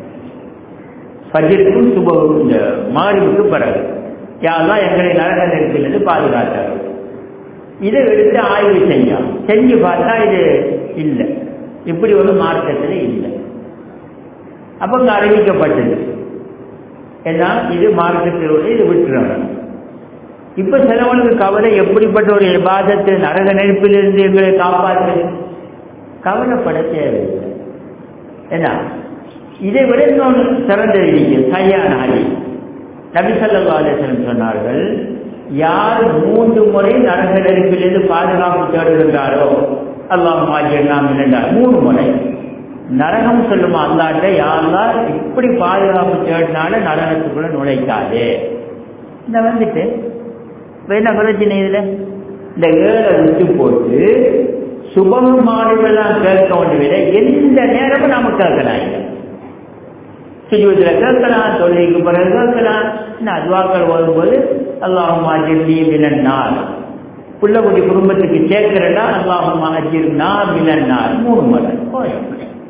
ஃபஜிற்கும் சுபவுக்கும் இந்த மகரிபுக்கு பிறகு யாரெல்லாம் எங்களை நரக நெருப்பிலிருந்து பாதுகாத்தார் இதை எடுத்து ஆய்வு செஞ்சோம் செஞ்சு பார்த்தா இது இல்லை இப்படி ஒரு மார்க்கத்தில் இல்லை அப்போ இங்கே அறிவிக்கப்பட்டது ஏன்னா இது மார்க்கத்தில் இது விட்டுறணும் இப்ப சிலவனுக்கு கவலை எப்படிப்பட்ட ஒரு விவாதத்து நரக நெருப்பிலிருந்து எங்களை காப்பாற்று கவலைப்பட தேவையில்லை ஏன்னா இதை விட இன்னொன்று சிறந்த இருக்கு சரியான ஹரி நபிசல்லா அலிஸ்லம் சொன்னார்கள் யார் மூன்று முறை நரக நெருப்பிலிருந்து பாதுகாப்பு தேடுகின்றாரோ அல்லாஹ் மாஜியெல்லாம் இரண்டார் மூணு முறை நரகம் சொல்லுமா அல்லாட்ட யாரெல்லாம் இப்படி பாதுகாப்பு தேடினால நரகத்துக்குள்ள நுழைக்காது இந்த வந்துட்டு என்ன பிரச்சனை இதுல இந்த ஏழை விட்டு போட்டு சுபகமானதெல்லாம் கேட்க வேண்டிய எந்த நேரமும் நாம கேட்கலாம் இல்லை சுஜூத்துல கேட்கலாம் தொழிலுக்கு பிறகு கேட்கலாம் இன்னும் அதுவாக்கள் வரும்போது அல்லாஹும் ஆஜிர்னி மினன்னார் புள்ளக்குடி குடும்பத்துக்கு சேர்க்கிறடா அல்லாஹும் ஆஜிர்னா மினன்னார் மூணு முறை போயும்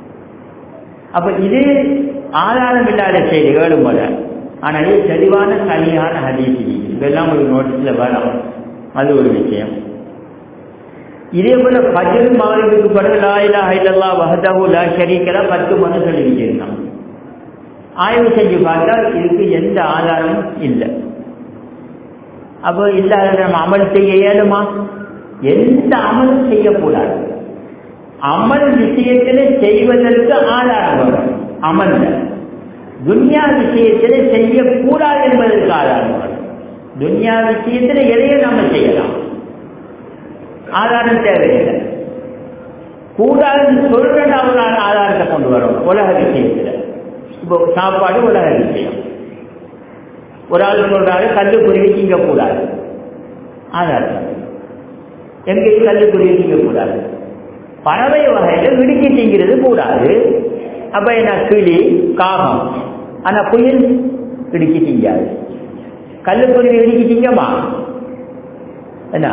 அப்ப இது ஆதாரம் இல்லாத செய்தி ஏழு முறை ஆனால் இது தெளிவான சரியான ஹதீசி இதெல்லாம் ஒரு நோட்டீஸ்ல வரும் அது ஒரு விஷயம் இதே போல பஜர் மாறிவுக்கு பிறகு லா இலா ஹைலல்லா வஹதஹு லா ஷரீக்கலா பத்து முறை சொல்லி வச்சிருந்தான் ஆய்வு செஞ்சு பார்த்தா இதுக்கு எந்த ஆதாரமும் இல்லை அப்போ இல்லாத நம்ம அமல் செய்ய இயலுமா எந்த அமலும் செய்யக்கூடாது அமல் விஷயத்தில் செய்வதற்கு ஆதாரம் வரும் அமல்ல துன்யா விஷயத்தில் செய்யக்கூடாது என்பதற்கு ஆதாரம் வரும் துன்யா விஷயத்தில் எதையும் நம்ம செய்யலாம் ஆதாரம் தேவையில்லை கூடாதுன்னு சொல்றேன் ஒரு ஆதாரத்தை கொண்டு வரும் உலக விஷயத்தில் இப்போ சாப்பாடு உலக விஷயம் ஒரு ஆள் சொல்றாரு கல்லுக்குருவி திங்கக்கூடாது ஆதாரம் எங்கேயும் கல்லுக்குருவி திங்கக்கூடாது பறவை வகையில விடுக்கி திங்கிறது கூடாது அப்ப என்ன கிளி காகம் ஆனா புயல் இடுக்கி திங்காது கல்லுக்குருவி இடுக்கி திங்கமா என்ன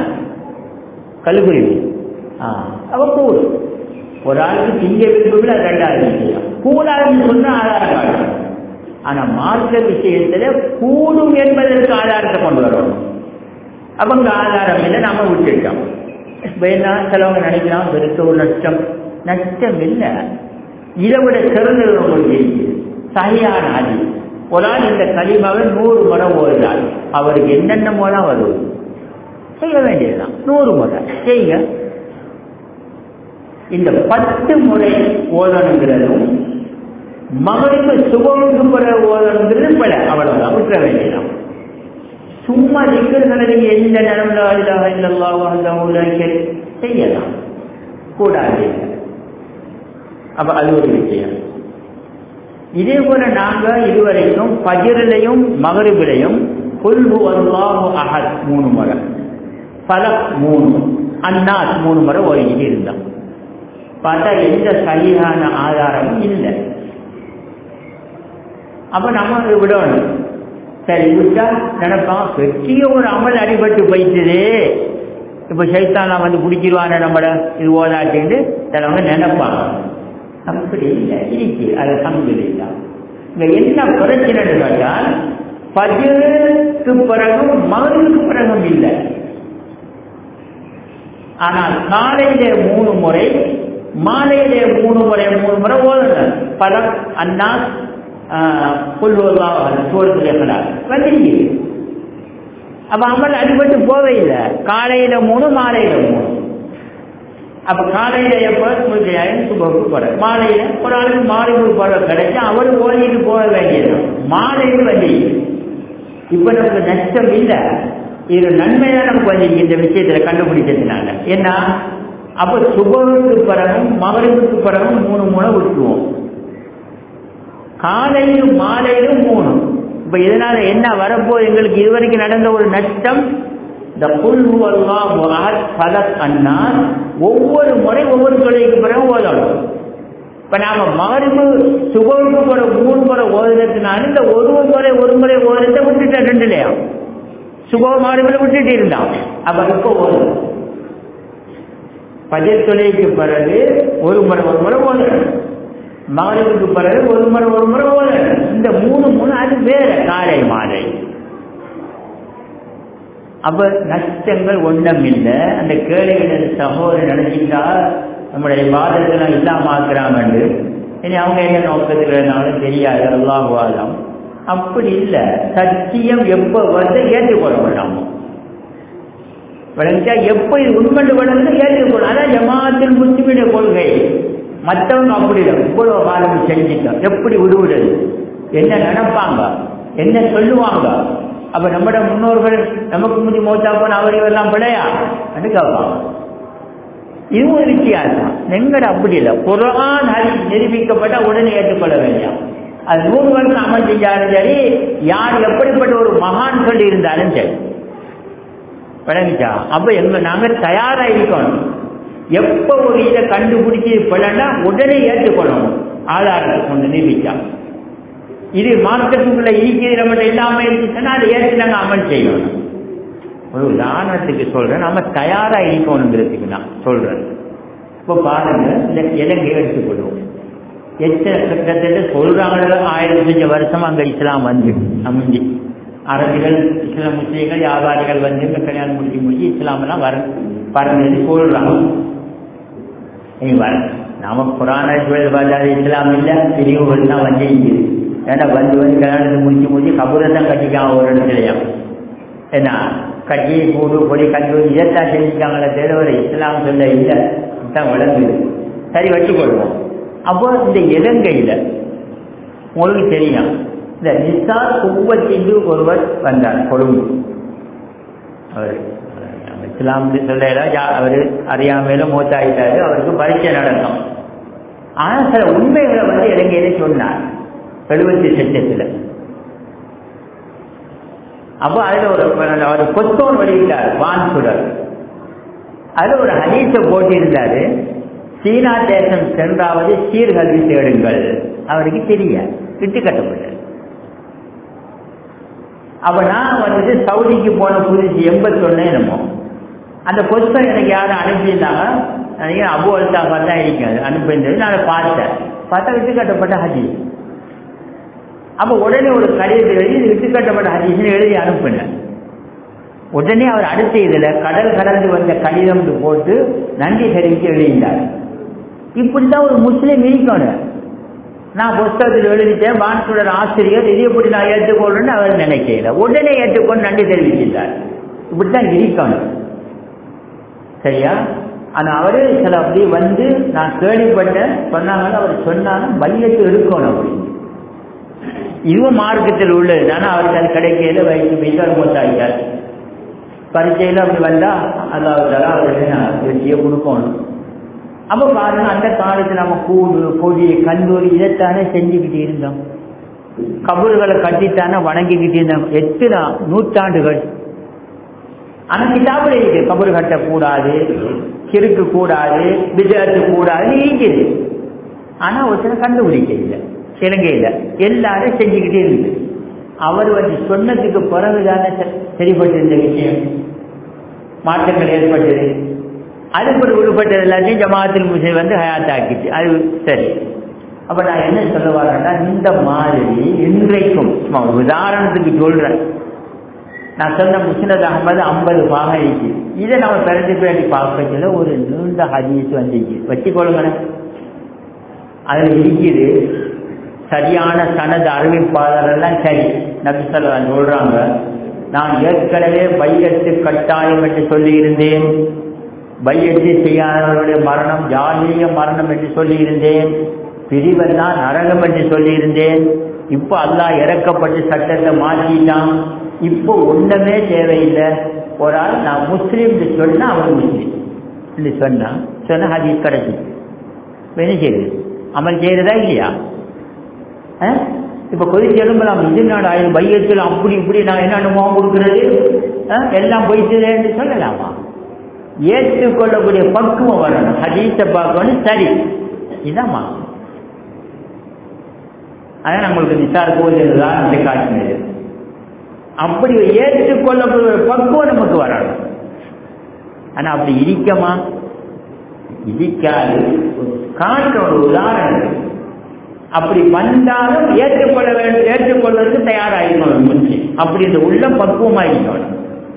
கல்லுக்குருவி ஆ அவ கூடு ஒரு ஆளுக்கு திங்க விரும்புகள் ரெண்டாவது விஷயம் கூடாதுன்னு சொன்னா ஆதாரம் காட்டணும் ஆனா மார்க்க விஷயத்துல கூடும் என்பதற்கு ஆதாரத்தை கொண்டு வரணும் அவங்க ஆதாரம் இல்லை நாம விட்டுட்டோம் வேணா சிலவங்க நினைக்கலாம் பெருக்க ஒரு நஷ்டம் நஷ்டம் இல்லை இதை விட சிறந்தது உங்களுக்கு இருக்குது சரியான ஆதி ஒரு ஆள் இந்த களிமாவை நூறு முறை ஓடுறார் அவருக்கு என்னென்ன முறை வருவது செய்ய வேண்டியதுதான் நூறு முறை செய்யுங்க இந்த பத்து முறை ஓதணுங்கிறதும் மகளுக்கு சுகமுக்கு பிறகு ஓதணுங்கிறது பல அவ்வளவுதான் விட்டுற வேண்டியதான் சும்மா நிக்கிறதுல நீங்க எந்த நிலம்ல செய்யலாம் கூடாது அப்ப அது ஒரு விஷயம் இதே போல நாங்க இதுவரைக்கும் பஜிரிலையும் மகரிபிலையும் கொல்பு அல்லாஹு அஹத் மூணு முறை பலக் மூணு அன்னாஸ் மூணு முறை ஓடிக்கிட்டு இருந்தோம் பார்த்தா எந்த சரியான ஆதாரமும் இல்லை அப்ப நம்ம அதை விடணும் சரி விட்டா நினைப்பான் பெரிய ஒரு அமல் அடிபட்டு போயிட்டுது இப்ப சைத்தானா வந்து பிடிச்சிருவான நம்மள இது ஓதாட்டின்னு சிலவங்க நினைப்பாங்க அப்படி இல்லை இருக்கு அது சங்கிலா இங்க என்ன பிரச்சனைன்னு கேட்டால் பஜருக்கு பிறகும் மகனுக்கு பிறகும் இல்லை ஆனால் காலையிலே மூணு முறை மாலையிலே மூணு முறை மூணு முறை ஓதுனர் பலம் அண்ணா புல்வர்களால் வந்துருக்கு அப்ப அமல் அடிபட்டு போவே இல்லை காலையில மூணு மாலையில மூணு அப்ப காலையில எப்ப சுபக்கு போற மாலையில ஒரு ஆளுக்கு மாலைக்கு போற கிடைச்சா அவரு ஓடிட்டு போக வேண்டியது மாலையில் வந்து இப்ப நமக்கு நஷ்டம் இல்லை இது நன்மைதான் நமக்கு வந்து இந்த விஷயத்துல கண்டுபிடிச்சதுனால என்ன அப்ப சுபருக்கு பிறகும் மகருக்கு பிறகும் மூணு முறை விட்டுருவோம் காலையிலும் மாலையிலும் மூணு இப்ப இதனால என்ன வரப்போ எங்களுக்கு இதுவரைக்கும் நடந்த ஒரு நஷ்டம் இந்த புல்வல்லா முகாத் பலத் அண்ணா ஒவ்வொரு முறை ஒவ்வொரு தொழிலுக்கு பிறகு ஓதணும் இப்ப நாம மகரிபு சுபருக்கு போற மூணு முறை ஓதுறதுனால இந்த ஒரு முறை ஒரு முறை ஓதுறத விட்டுட்டேன் ரெண்டுலையா சுப மகரிபில் விட்டுட்டு இருந்தான் அப்ப இப்ப ஓதும் பஜர் தொழிலுக்கு பிறகு ஒரு முறை ஒரு முறை ஓதுறேன் மகரிபுக்கு பிறகு ஒரு முறை ஒரு முறை ஓதுறேன் இந்த மூணு மூணு அது வேற காலை மாலை அப்ப நஷ்டங்கள் ஒன்றும் இல்லை அந்த கேள்விகள் சகோதரர் நினைச்சிட்டா நம்முடைய பாதத்தெல்லாம் இல்லாம ஆக்குறாங்கண்டு இனி அவங்க என்ன நோக்கத்துக்குனாலும் தெரியாது அல்லாஹுவாதம் அப்படி இல்லை சத்தியம் எப்போ வந்து ஏற்றுக்கொள்ள வேண்டாமோ விளங்கிச்சா எப்போ இது உண்மண்டு வளர்ந்து ஏற்றுக்கொள்ளும் அதான் ஜமாத்தில் முஸ்லிமிட கொள்கை மற்றவங்க அப்படி இல்லை இவ்வளவு காலம் செஞ்சுட்டோம் எப்படி விடுவிடுது என்ன நினைப்பாங்க என்ன சொல்லுவாங்க அப்ப நம்மட முன்னோர்கள் நமக்கு முந்தி மோத்தா போன அவர் எல்லாம் பிழையா அப்படின்னு கேட்பாங்க இதுவும் ஒரு வித்தியாசம் எங்கட அப்படி இல்லை குரான் ஹரி நிரூபிக்கப்பட்ட உடனே ஏற்றுக்கொள்ள வேண்டாம் அது நூறு வருஷம் அமல் செஞ்சாலும் சரி யார் எப்படிப்பட்ட ஒரு மகான் சொல்லி இருந்தாலும் சரி விளங்கிச்சா அப்ப எங்க நாங்க தயாரா இருக்கணும் எப்ப ஒரு இதை கண்டுபிடிச்சி பிள்ளைன்னா உடனே ஏற்றுக்கொள்ளணும் ஆதாரத்தை கொண்டு நிரூபிச்சா இது மார்க்கத்துக்குள்ள ஈக்கிற மட்டும் இல்லாம இருந்துச்சுன்னா அதை ஏற்று நாங்க அமல் செய்யணும் ஒரு உதாரணத்துக்கு சொல்றேன் நம்ம தயாரா இருக்கணுங்கிறதுக்கு நான் சொல்றேன் இப்ப பாருங்க இந்த இலங்கையை எடுத்துக்கொள்வோம் எத்தனை கிட்டத்தட்ட சொல்றாங்களோ ஆயிரத்தி அஞ்சு வருஷம் அங்க இஸ்லாம் வந்து அமைஞ்சு அரபிகள் இஸ்லாம் முஸ்லீம்கள் வியாபாரிகள் வந்து இந்த கல்யாணம் முடிச்சு முடிச்சு இஸ்லாம் எல்லாம் வர பறந்து சொல்றாங்க நீ வர நாம புராண பார்த்தாது இஸ்லாம் இல்லை பிரிவுகள் தான் வந்து இருக்குது ஏன்னா வந்து வந்து கல்யாணத்தை முடிச்சு முடிச்சு கபூரை தான் கட்டிக்காங்க ஒரு இடத்துலையும் என்ன கட்டி கூடு பொடி கட்டி இதைத்தான் செஞ்சுக்காங்களே தேவை இஸ்லாம் சொல்ல இல்லை தான் விளங்குது சரி வச்சுக்கொள்வோம் அப்போ இந்த இலங்கையில உங்களுக்கு தெரியும் இந்த நிசார் குப்பத்திற்கு ஒருவர் வந்தார் கொழும்பு அவர் இஸ்லாம் சொல்ல அவர் அறியாமையில மூத்தாயிட்டாரு அவருக்கு பரீட்சை நடக்கும் ஆனா சில உண்மைகளை வந்து இலங்கையில சொன்னார் எழுபத்தி சட்டத்தில் அப்போ அதுல ஒரு அவர் கொத்தோன் வெளியிட்டார் வான் சுடர் அதுல ஒரு ஹதீஸ போட்டிருந்தாரு சீனா தேசம் சென்றாவது சீர்கல்வி தேடுங்கள் அவருக்கு தெரிய விட்டு கட்டப்பட்டது அப்ப நான் வந்துட்டு சவுதிக்கு போன புதுசு எண்பத்தொன்னு என்னமோ அந்த கொஸ்டன் எனக்கு யாரும் அனுப்பியிருந்தாங்க நினைக்கிறேன் அபு அல்தாஃபா தான் இருக்காது அனுப்பியிருந்தது நான் அதை பார்த்தேன் பார்த்தா விட்டு கட்டப்பட்ட ஹதீஸ் அப்ப உடனே ஒரு கடிதத்தை எழுதி இது விட்டு கட்டப்பட்ட ஹதீஸ்னு எழுதி அனுப்பினேன் உடனே அவர் அடுத்த இதுல கடல் கடந்து வந்த கடிதம் போட்டு நன்றி தெரிவித்து எழுதினார் இப்படிதான் ஒரு முஸ்லீம் இருக்கணும் நான் புஸ்தகத்தில் எழுதிட்டேன் வான்சுடர் ஆசிரியர் இது எப்படி நான் ஏற்றுக்கொள்ளணும்னு அவர் நினைக்கல உடனே ஏற்றுக்கொண்டு நன்றி தெரிவிச்சிட்டார் இப்படித்தான் இருக்கணும் சரியா ஆனா அவரு சில அப்படி வந்து நான் கேள்விப்பட்டேன் சொன்னாங்க அவர் சொன்னாலும் பலியத்து எடுக்கணும் அப்படின்னு இதுவும் மார்க்கத்தில் உள்ளது ஆனா அவருக்கு அது கிடைக்கல வயசு மீது மூத்தாயிட்டார் பரீட்சையில் அப்படி வந்தா அதாவது அவருக்கு நான் வெற்றியை கொடுக்கணும் அப்ப பாருங்க அந்த காலத்துல நம்ம கூடு பொடி கந்தூரி இதைத்தானே செஞ்சுக்கிட்டு இருந்தோம் கபூர்களை கட்டித்தானே வணங்கிக்கிட்டு இருந்தோம் எத்தனை நூற்றாண்டுகள் ஆனா கிதாபுல இருக்கு கபூர் கட்டக்கூடாது கிறுக்கு கூடாது விஜயத்து கூடாது இருக்குது ஆனா ஒருத்தனை கண்டுபிடிக்க இல்லை இலங்கையில எல்லாரும் செஞ்சுக்கிட்டே இருக்கு அவர் வந்து சொன்னதுக்கு பிறகுதானே சரிப்பட்டு இந்த விஷயம் மாற்றங்கள் ஏற்பட்டது அதுக்கு விடுபட்டது எல்லாத்தையும் ஜமாத்தில் முஸ்லீம் வந்து ஹயாத்தாக்கிச்சு அது சரி அப்ப நான் என்ன சொல்ல வரேன்னா இந்த மாதிரி இன்றைக்கும் உதாரணத்துக்கு சொல்றேன் நான் சொன்ன முஸ்னத் அகமது ஐம்பது பாகம் இருக்கு இதை நம்ம பிறந்து பேட்டி பார்க்கறதுல ஒரு நீண்ட ஹதீஸ் வந்துச்சு வச்சுக்கொள்ளுங்களேன் அதுல இருக்குது சரியான சனது அறிவிப்பாளர் எல்லாம் சரி நபிசல்லா சொல்றாங்க நான் ஏற்கனவே பையத்து கட்டாயம் என்று சொல்லி இருந்தேன் பையத்து செய்யாதவர்களுடைய மரணம் ஜாலிய மரணம் என்று சொல்லி இருந்தேன் பிரிவெல்லாம் நரகம் என்று சொல்லி இருந்தேன் இப்போ அல்லாஹ் இறக்கப்பட்டு சட்டத்தை மாற்றிட்டான் இப்போ ஒண்ணுமே தேவையில்லை ஒரு ஆள் நான் முஸ்லீம் சொன்னா அவன் முஸ்லீம் சொன்னா சொன்ன ஹதீஸ் கிடைச்சி என்ன செய்யுது அமல் செய்யறதா இல்லையா இப்ப கொதிச்சு எழும்பலாம் இது நாடு ஆயிரம் பையத்தில் அப்படி இப்படி நான் என்ன அனுபவம் கொடுக்கிறது எல்லாம் போயிட்டு சொல்லலாமா ஏற்றுக்கொள்ளக்கூடிய பக்குவம் வரணும் ஹதீஸை பார்க்கணும் சரி இதாம்மா அதான் நம்மளுக்கு நிசார் கோயில் தான் அந்த காட்டினது அப்படி ஏற்றுக்கொள்ளக்கூடிய பக்குவம் நமக்கு வரணும் ஆனா அப்படி இருக்கமா இருக்காது காட்டுற ஒரு உதாரணம் அப்படி வந்தாலும் ஏற்றுக்கொள்ள வேண்டும் ஏற்றுக்கொள்வதற்கு தயாராகிக்கணும் முன்சி அப்படி இந்த உள்ள பக்குவமாகிக்கணும்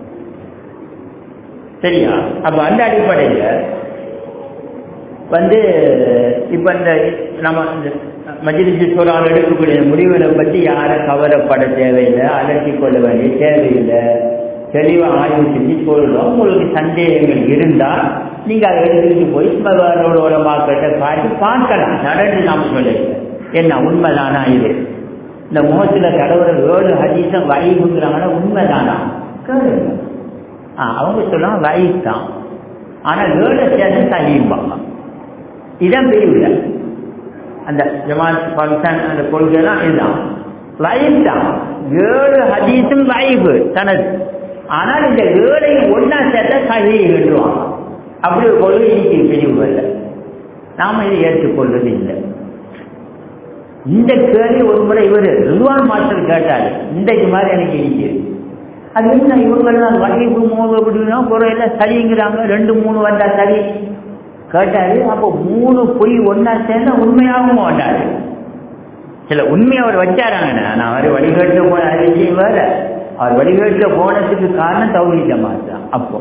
சரியா அப்ப அந்த அடிப்படையில வந்து இப்ப இந்த நம்ம மஜிலிசி சோழால் எடுக்கக்கூடிய முடிவுகளை பற்றி யாரும் கவலைப்பட தேவையில்லை அலட்டி கொள்ள வேண்டிய தேவையில்லை தெளிவாக ஆய்வு செஞ்சு சொல்றோம் உங்களுக்கு சந்தேகங்கள் இருந்தால் நீங்க அதை எடுத்துட்டு போய் வேறோட மார்க்கெட்டை காட்டி பார்க்கலாம் நடந்து நாம் சொல்லிடுங்க என்ன உண்மைதானா இது இந்த முகத்துல கடவுளை ஏழு ஹதீசம் வயிறுங்கிறாங்கன்னா உண்மைதானா கேளுங்க அவங்க சொல்லுவாங்க வயிறு தான் ஆனா ஏழு சேதம் தகிம்பாங்க இதான் பிரிவுல அந்த ஜமாத் ஃபங்க்ஷன் அந்த கொள்கைலாம் இதுதான் லைஃப் தான் ஏழு ஹதீஸும் லைஃப் தனது ஆனால் இந்த ஏழையும் ஒன்னா சேர்த்த சகியை விடுவாங்க அப்படி ஒரு கொள்கை இருக்கு பிரிவுகள்ல நாம இதை ஏற்றுக்கொள்வது இல்லை இந்த கேள்வி ஒரு முறை இவர் ரிவான் மாஸ்டர் கேட்டாரு இன்றைக்கு மாதிரி எனக்கு இருக்குது அது என்ன இவங்கெல்லாம் வகைப்பு மோக அப்படின்னா குறையில சரிங்கிறாங்க ரெண்டு மூணு வந்தா சரி கேட்டாரு அப்போ மூணு பொய் ஒன்னா சேர்ந்தா உண்மையாகவும் மாட்டாரு சில உண்மையை அவர் வச்சாராங்க நான் அவர் வழிகேட்டு போன அதிசயம் வேற அவர் வழிகேட்டுல போனதுக்கு காரணம் தௌஹீத மாத்தான் அப்போ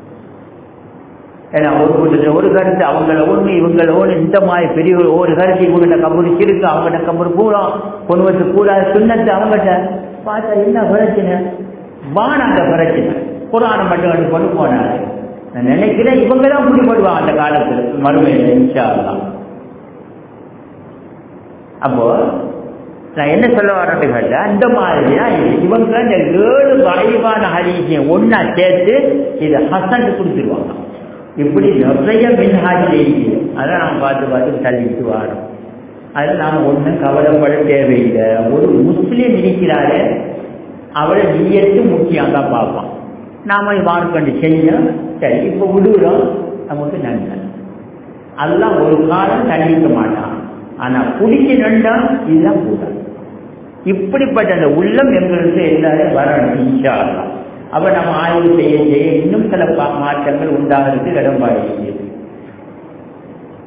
ஏன்னா ஒரு கூட்டத்தில் ஒரு கருத்து அவங்கள ஒண்ணு இவங்கள ஒண்ணு இந்த மாதிரி பெரிய ஒரு கருத்து இவங்கிட்ட கபூர் இருக்கு அவங்ககிட்ட கபூர் கூடும் கொண்டு வந்து கூடாது சுண்ணத்து அவங்ககிட்ட பார்த்தா என்ன பிரச்சனை வானாங்க பிரச்சனை புராணம் மட்டும் எடுத்து கொண்டு போனாரு நான் நினைக்கிறேன் இவங்க தான் பிடிபடுவாங்க அந்த காலத்தில் மறுமையில் இன்ஷா அல்லாஹ் அப்போ நான் என்ன சொல்ல வரேன்னு கேட்டா அந்த மாதிரி தான் இது இவங்க இந்த ஏழு வளைவான ஹரிசியம் ஒன்னா சேர்த்து இதை ஹசன் கொடுத்துருவாங்க இப்படி நிறைய மின்ஹாஜ் இருக்குது அதை நாம் பார்த்து பார்த்து தள்ளிட்டு வரோம் அது நாம் ஒன்றும் கவலைப்பட தேவையில்லை ஒரு முஸ்லீம் இருக்கிறாரு அவளை நீயத்து முக்கியம் தான் பார்ப்பான் நாம மார்க்கண்டு செஞ்சோம் சரி இப்போ விடுறோம் நமக்கு நன்மை அதெல்லாம் ஒரு காலம் தண்டிக்க மாட்டான் ஆனா குடிக்க நண்டா இதுதான் கூடாது இப்படிப்பட்ட அந்த உள்ளம் எங்களுக்கு எல்லாரும் வரணும் இன்ஷா அல்லாஹ். அப்ப நம்ம ஆய்வு செய்ய செய்ய இன்னும் சில பா- மாற்றங்கள் உண்டாகிறதுக்கு இடம்பாடு செய்யுது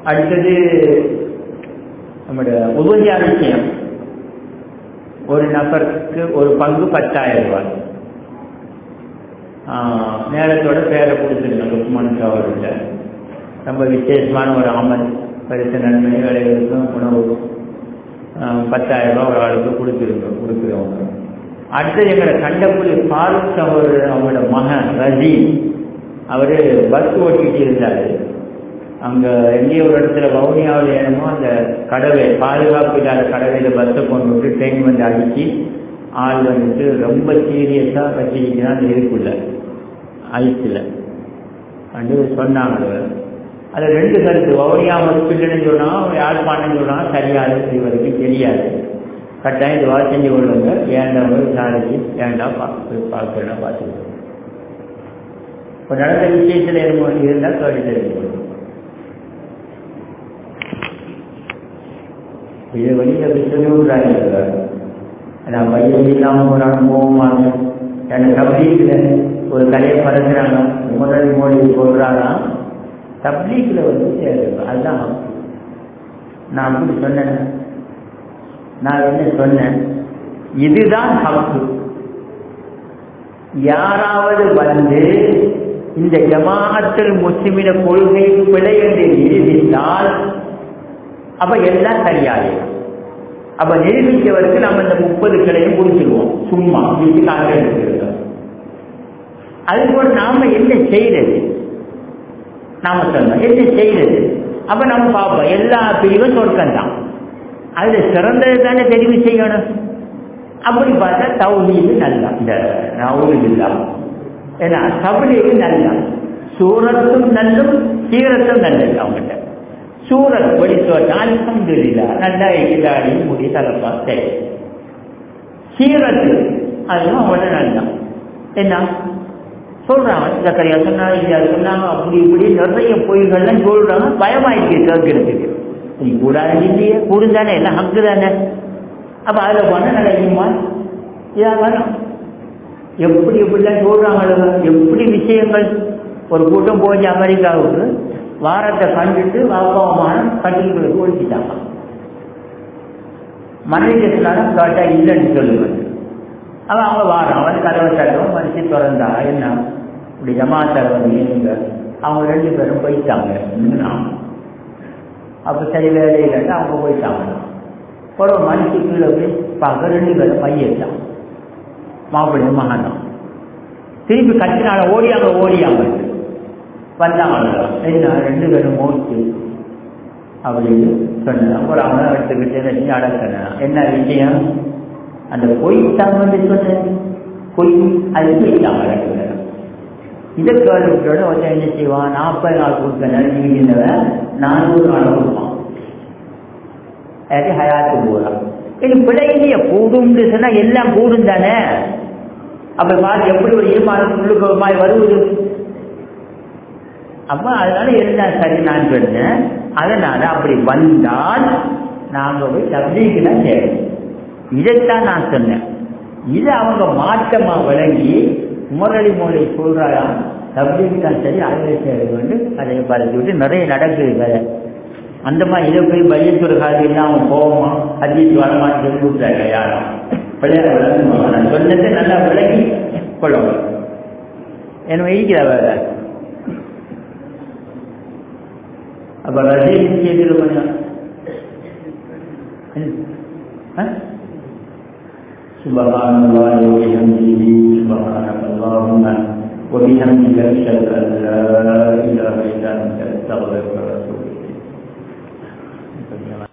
அடுத்தது நம்முடைய உபதியா விஷயம் ஒரு நபருக்கு ஒரு பங்கு பத்தாயிரம் ரூபாய் நேரத்தோட பேரை கொடுத்துருங்க லுக்மான் அவர்கிட்ட ரொம்ப விசேஷமான ஒரு அமல் பரிசு நன்மை வேலைகளுக்கும் உணவு பத்தாயிரம் ரூபாய் ஒரு ஆளுக்கு கொடுத்துருங்க கொடுக்குறவங்க அடுத்தது எங்களை கண்டபுலி ஃபாரூக் அவர் அவங்களோட மகன் ரஜி அவரு பஸ் ஓட்டிட்டு இருந்தாரு அங்க எங்கேயோ ஒரு இடத்துல வவுனியாவில் என்னமோ அந்த கடவை பாதுகாப்பு இல்லாத கடவையில பஸ்ஸை கொண்டு விட்டு ட்ரெயின் வந்து அடிச்சு ஆள் வந்துட்டு ரொம்ப சீரியஸா வச்சிருக்கிறான் அந்த இருக்குள்ள ஐஸ்ல வந்து சொன்னாங்க அது ரெண்டு கருத்து வவுனியா ஹாஸ்பிட்டல்னு சொன்னா யாழ்ப்பாணம் சொன்னா சரியாது இது வரைக்கும் தெரியாது கட்டாயம் இதுவா செஞ்சு கொள்ளுங்க வேண்டாம் விசாரிச்சு வேண்டாம் பார்த்து பார்க்கணும் பார்த்துக்கணும் இப்போ நடந்த விஷயத்தில் என்னமோ இருந்தால் கேட்டு தெரிஞ்சு கொள்ளுங்க இது வெளியில் விட்டுறாங்க நான் பையன் இல்லாமல் ஒரு அனுபவமாக எனக்கு தப்லீக்கில் ஒரு கலையை பறக்கிறாங்க முதல் மொழி சொல்கிறாங்க தப்லீக்கில் வந்து சேருங்க அதுதான் நான் அப்படி சொன்னேன் நான் என்ன சொன்னேன் இதுதான் ஹக்கு யாராவது வந்து இந்த ஜமாஅத்தில் முஸ்லிமின கொள்கை பிழை என்று நிரூபித்தால் அப்ப எல்லாம் சரியாயிடும் அப்ப நிரூபித்தவருக்கு நம்ம இந்த முப்பது கிளையும் கொடுத்துருவோம் சும்மா வீட்டுக்காக எடுத்துருக்கோம் அது போல நாம என்ன செய்யறது நாம சொன்னோம் என்ன செய்யறது அப்ப நம்ம பார்ப்போம் எல்லா பிரிவும் சொர்க்கம் தான் அதுல சிறந்தது தானே தெரிவு செய்யணும் அப்படி பார்த்தா தௌஹீது நல்லா இந்த நவுது இல்லா ஏன்னா தபிலீகு நல்லா சூரத்தும் நல்லும் சீரத்தும் நல்லது அவங்ககிட்ட சூரத் படித்தோட்டா அல்ஹம்துலில்லா நல்லா இல்லாடி முடி தலப்பா சரி சீரத்து அதுவும் அவன நல்லா என்ன சொல்றாங்க சக்கரையா சொன்னாங்க இல்லையா சொன்னாங்க அப்படி இப்படி நிறைய பொய்கள்லாம் சொல்றாங்க பயமாயிருக்கு கேட்கறதுக்கு நீ கூடாது இல்லையே கூடும் தானே எல்லாம் ஹக்கு தானே அப்ப அதுல போனா நடக்குமா இதா வேணும் எப்படி எப்படிலாம் சொல்றாங்க எப்படி விஷயங்கள் ஒரு கூட்டம் போச்சு அமெரிக்காவுக்கு வாரத்தை கண்டுட்டு வாப்பாவமான கட்டில்களுக்கு ஒழிச்சிட்டாங்க மனைவினால காட்டா இல்லைன்னு சொல்லுவேன் அவன் அவங்க வாரம் அவன் கதவை தட்டவும் மனுஷன் திறந்தா என்ன இப்படி ஜமாத்தார் வந்து நீங்க அவங்க ரெண்டு பேரும் போயிட்டாங்க நான் அப்போ சரி வேலை இல்லைன்னா அவங்க போயிட்டாங்க ஒரு மனுஷி கீழே போய் பார்க்க ரெண்டு பேரும் பையன் மாப்பிள்ளை மகானம் திருப்பி கட்டினால ஓடியாங்க ஓடியாங்க வந்தாங்க என்ன ரெண்டு பேரும் மோச்சு அப்படின்னு சொன்னாங்க ஒரு அவனை எடுத்துக்கிட்டு அடக்கணும் என்ன விஷயம் அந்த பொய் தாங்க சொன்னது பொய் அது போயிட்டாங்க ரெண்டு பேரும் இதை கேட்டுவிட்டோட ஒருத்தன் என்ன செய்வான் நாற்பது நாள் கொடுக்க நீங்கினவன் நானூறு நாள் கொடுப்பான் அது ஹயாத்து போறான் இது பிழையிலேயே கூடும்னு சொன்னா எல்லாம் கூடும் தானே அப்ப பாரு எப்படி ஒரு ஈமானம் உள்ளுக்கு ஒரு மாதிரி வருவது அப்ப அதனால இருந்தா சரி நான் சொன்னேன் அதனால அப்படி வந்தால் நாங்க போய் தப்லீக்கு தான் செய்யணும் இதைத்தான் நான் சொன்னேன் இதை அவங்க மாற்றமா விளங்கி முரளி மொழி சொல்றாரா தப்லீக்கு தான் சரி அதில் சேர வேண்டும் அதை பறந்து விட்டு நிறைய நடக்குது கதை அந்த மாதிரி இதை போய் பையத்தூர் காது இல்லாம போவோமா அஜித் வரமான்னு சொல்லி விட்டாங்க யாரும் பிள்ளையார விளங்குமா நான் சொன்னதை நல்லா விளங்கி கொள்ளணும் என்ன இருக்கிற வேற அப்ப ரஜினி விஷயத்தில் கொஞ்சம் سبحان الله وبحمده سبحانك اللهم وبحمدك اشهد ان لا اله الا انت استغفرك واتوب